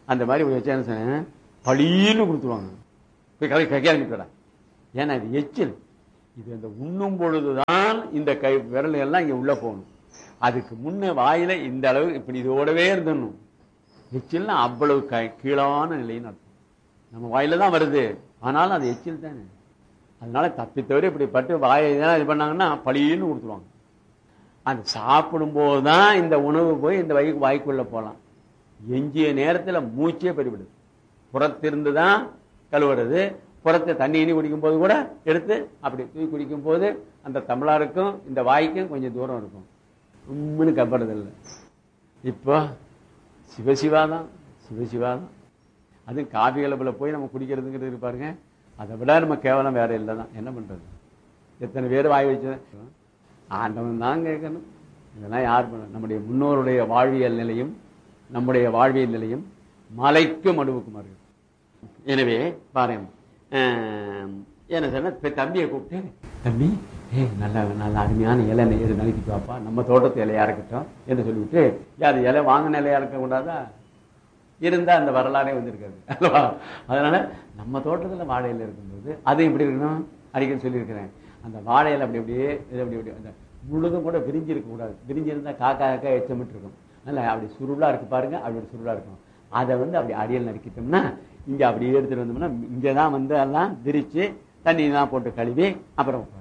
அந்த மாதிரி வச்சா என்ன செய்யணும்? பளீன்னு கொடுத்துருவாங்க போய் கதை கையாளிக்கடா ஏன்னா இது எச்சில் இது அந்த உண்ணும் பொழுதுதான் இந்த கை விரல் எல்லாம் இங்க உள்ள போகணும் அதுக்கு முன்ன வாயில இந்த அளவு இப்படி இதோடவே இருந்துடணும் எச்சில்னா அவ்வளவு க- கீழான நிலைன்னு அர்த்தம் நம்ம வாயில தான் வருது ஆனாலும் அது எச்சில் தானே அதனால தப்பி தவிர இப்படி பட்டு வாயை இதெல்லாம் இது பண்ணாங்கன்னா பளின்னு கொடுத்துருவாங்க அந்த சாப்பிடும்போது தான் இந்த உணவு போய் இந்த வயிறு வாய்க்குள்ள போகலாம் எஞ்சிய நேரத்துல மூச்சே பெருவிடுது புறத்திருந்து தான் கழுவுறது புறத்தை தண்ணி இனி குடிக்கும் போது கூட எடுத்து அப்படி தூக்கி குடிக்கும் போது அந்த தமிழருக்கும் இந்த வாய்க்கும் கொஞ்சம் தூரம் இருக்கும் உம்முன்னு கப்படுறது இல்லை இப்போ சிவசிவா தான் சிவசிவா தான் அதுவும் காபி கலப்பில் போய் நம்ம குடிக்கிறதுங்கிறது இருப்பாருங்க அதை விட நம்ம கேவலம் வேற இல்லை தான் என்ன பண்றது எத்தனை பேர் வாய் வச்சு ஆண்டவன் தான் கேட்கணும் இதெல்லாம் யார் பண்ண நம்முடைய முன்னோருடைய வாழ்வியல் நிலையும் நம்முடைய வாழ்வியல் நிலையும் மலைக்கும் அடுவுக்கும் இருக்கு எனவே பாருங்க ஆம், என்ன சொன்ன இப்ப தம்பியை கூப்பிட்டு தம்பி ஏய் நல்ல நல்ல அருமையான இலை நெய்து நறுக்கிட்டு வாப்பா நம்ம தோட்டத்து இலையா இருக்கட்டும் என்று சொல்லிவிட்டு யார் இலை வாங்கின இலையா இருக்க கூடாதா இருந்தா அந்த வரலாறே வந்திருக்காது அல்லவா அதனால நம்ம தோட்டத்துல வாழை இலை இருக்கும்போது அது எப்படி இருக்கணும் அடிக்கடி சொல்லியிருக்கிறேன் அந்த வாழை இலை அப்படி அப்படியே இது அப்படி அப்படி அந்த முழுதும் கூட விரிஞ்சு இருக்க கூடாது விரிஞ்சு இருந்தா காக்கா காக்கா எச்சமிட்டு இருக்கும் அதனால அப்படி சுருளா இருக்கு பாருங்க அப்படி சுருளா இருக்கும் அதை வந்து அப்படி அடியல் நறுக்கிட்டோம்னா இங்க அப்படியே எடுத்துட்டு வந்தோம்னா இங்கதான் வந்து எல்லாம் விரிச்சு தண்ணி எல்லாம் போட்டு கழுவி அப்புறம் உட்காரு.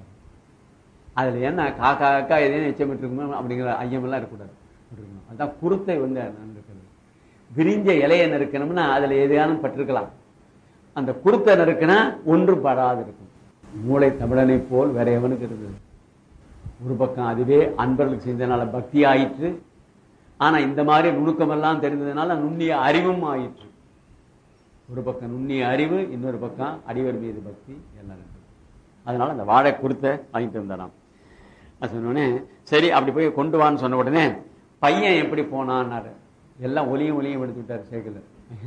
அதுல என்ன காக்கா காக்கா எதையும் எச்சமிட்டு இருக்குமோ அப்படிங்கிற ஐயமெல்லாம் இருக்கக்கூடாது இருக்கணும். அதான் குருத்தை வந்து இருக்கிறது விரிஞ்ச இலையை நறுக்கணும்னா அதுல எதையானும் பட்டிருக்கலாம் அந்த குருத்தை நறுக்கினா ஒன்று படாது இருக்கும் மூளை தமிழனை போல் வேற எவனுக்கு இருந்தது ஒரு பக்கம் அதுவே அன்பர்களுக்கு செஞ்சதுனால பக்தி ஆயிற்று ஆனா இந்த மாதிரி நுணுக்கமெல்லாம் தெரிந்ததுனால நுண்ணிய அறிவும் ஆயிற்று ஒரு பக்கம் நுண்ணிய அறிவு இன்னொரு பக்கம் அடிவர் மீது பக்தி எல்லாம் இருக்கு அதனால அந்த வாழை கொடுத்த வாங்கிட்டு வந்தாராம் அது சொன்ன உடனே சரி அப்படி போய் கொண்டு வான்னு சொன்ன உடனே பையன் எப்படி போனான்னாரு எல்லாம் ஒலியும் ஒலியும் எடுத்து விட்டாரு சைக்கிள்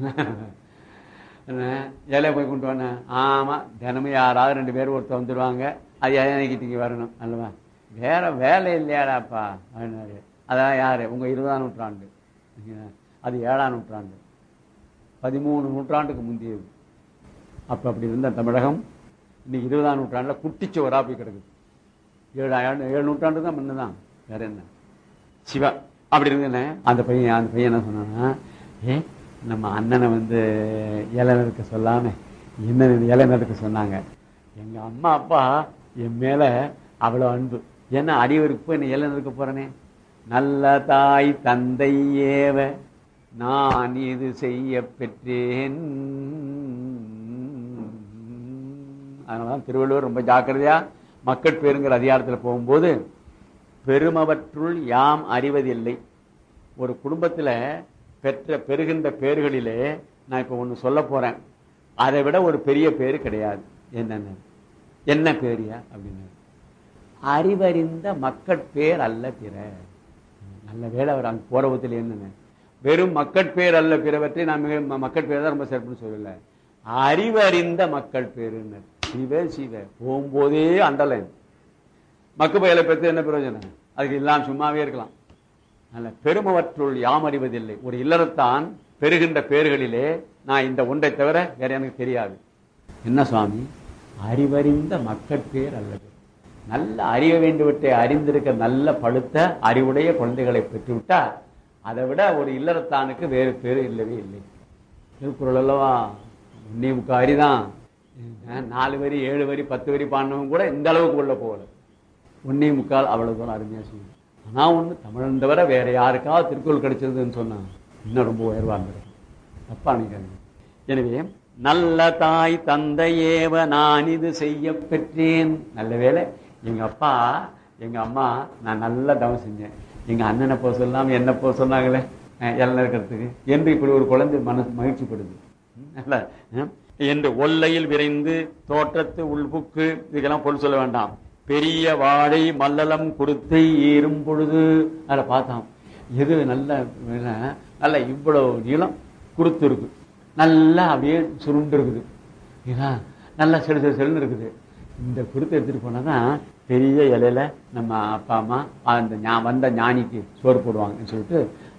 என்ன இலைய போய் கொண்டு வானே ஆமா தினமும் யாராவது ரெண்டு பேர் ஒருத்தர் வந்துடுவாங்க அது இலைக்கிட்டு வரணும் அல்லவா வேற வேலை இல்லையாடாப்பா அப்படின்னாரு அதான் யாரு உங்க இருபதாம் நூற்றாண்டு அது ஏழாம் நூற்றாண்டு பதிமூணு நூற்றாண்டுக்கு முந்தையது அப்ப அப்படி இருந்த தமிழகம் இன்னைக்கு இருபதாம் நூற்றாண்டுல குட்டிச்சுவரா போய் கிடக்குது ஏழு ஆண்டு- ஏழு நூற்றாண்டு தான் முன்னதான் வேற என்ன சிவா அப்படி இருந்தேனே அந்த பையன் அந்த பையன் என்ன சொன்னான்னா ஏ நம்ம அண்ணனை வந்து இலை நறுக்க சொல்லாம என்ன இலை நறுக்க சொன்னாங்க எங்க அம்மா அப்பா என் மேல அவ்வளவு அன்பு ஏன்னா அடிவருக்கு போய் என்ன இலை நறுக்க போறேனே நல்ல தாய் தந்தை ஏவ நான் இது செய்ய பெற்றேன் அதனாலதான் திருவள்ளுவர் ரொம்ப ஜாக்கிரதையா மக்கட் பேருங்கிற அதிகாரத்துல போகும்போது பெருமவற்றுள் யாம் அறிவதில்லை ஒரு குடும்பத்துல பெற்ற பெறுகின்ற பேர்களிலே நான் இப்ப ஒண்ணு சொல்ல போறேன் அதை விட ஒரு பெரிய பேரு கிடையாது என்னன்னு என்ன பேரியா அப்படின்னு அறிவறிந்த மக்கட்பேர் அல்ல பிற நல்ல வேலை அவர் அங்க போறவத்தில் என்னன்னு வெறும் மக்கட்பேர் அல்ல பிறவற்றை நான் மிக ம- மக்கட்பேர் தான் ரொம்ப சிறப்புன்னு சொல்லல அறிவறிந்த மக்கள் பேருன்னு சிவ சிவ போகும்போதே அண்டலைன் மக்கு பயலை பெற்று என்ன பிரயோஜனம் அதுக்கு எல்லாம் சும்மாவே இருக்கலாம் நல்ல பெருமவற்றுள் யாம் அறிவதில்லை ஒரு இல்லறத்தான் பெறுகின்ற பேர்களிலே நான் இந்த ஒன்றை தவிர வேற எனக்கு தெரியாது என்ன சுவாமி அறிவறிந்த மக்கட்பேர் அல்லது நல்ல அறிய வேண்டுவற்றை அறிந்திருக்க நல்ல பழுத்த அறிவுடைய குழந்தைகளை பெற்றுவிட்டா அதை விட ஒரு இல்லறத்தானுக்கு வேறு பேரு இல்லவே இல்லை திருக்குறள் அல்லவா உன்னி முக்க அரிதான் அஹ் நாலு வரி ஏழு வரி பத்து வரி பாடினவங்க கூட இந்த அளவுக்கு உள்ள போகல ஒன்னே முக்கால் அவ்வளவு தூரம் அருமையா செய்யும் ஆனா ஒண்ணு தமிழன் தவிர வேற யாருக்காவது திருக்குறள் கிடைச்சதுன்னு சொன்னா இன்னும் ரொம்ப உயர்வா இருந்திருக்கும் தப்பா நினைக்காதீங்க எனவே நல்ல தாய் தந்தையேவ நான் இது செய்ய பெற்றேன் நல்ல வேளை எங்க அப்பா எங்க அம்மா நான் நல்ல தவம் செஞ்சேன் எங்க அண்ணனை போக சொல்லாம என்ன போக சொன்னாங்களே அஹ் எல்லாம் இருக்கிறதுக்கு என்று இப்படி ஒரு குழந்தை மனசு மகிழ்ச்சிப்படுது ம், நல்ல அஹ், என்று ஒல்லையில் விரைந்து தோற்றத்து உள்புக்கு இதுக்கெல்லாம் பொருள் சொல்ல வேண்டாம் பெரிய வாழை மல்லலம் கொடுத்தை ஏறும் பொழுது அதை பார்த்தான் எது நல்ல என்ன, நல்ல இவ்வளவு நீளம் குருத்து இருக்கு நல்லா அப்படியே சுருண்டு இருக்குது ஏன்னா நல்லா செடு செடு செடுன்னு இருக்குது இந்த குருத்தை எடுத்துட்டு போனாதான் பெரிய இலையில நம்ம அப்பா அம்மா அந்த ஞா- வந்த ஞானிக்கு சோறு போடுவாங்கன்னு சொல்லிட்டு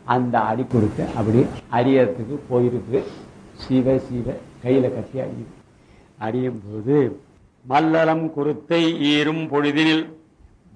அந்த அடி கொடுத்து அப்படி அரியறதுக்கு போயிருக்கு சிவ சிவ கையில கட்டி அறியும் அறியும் போது மல்லலம் குருத்தை ஈரும் பொழுதினில்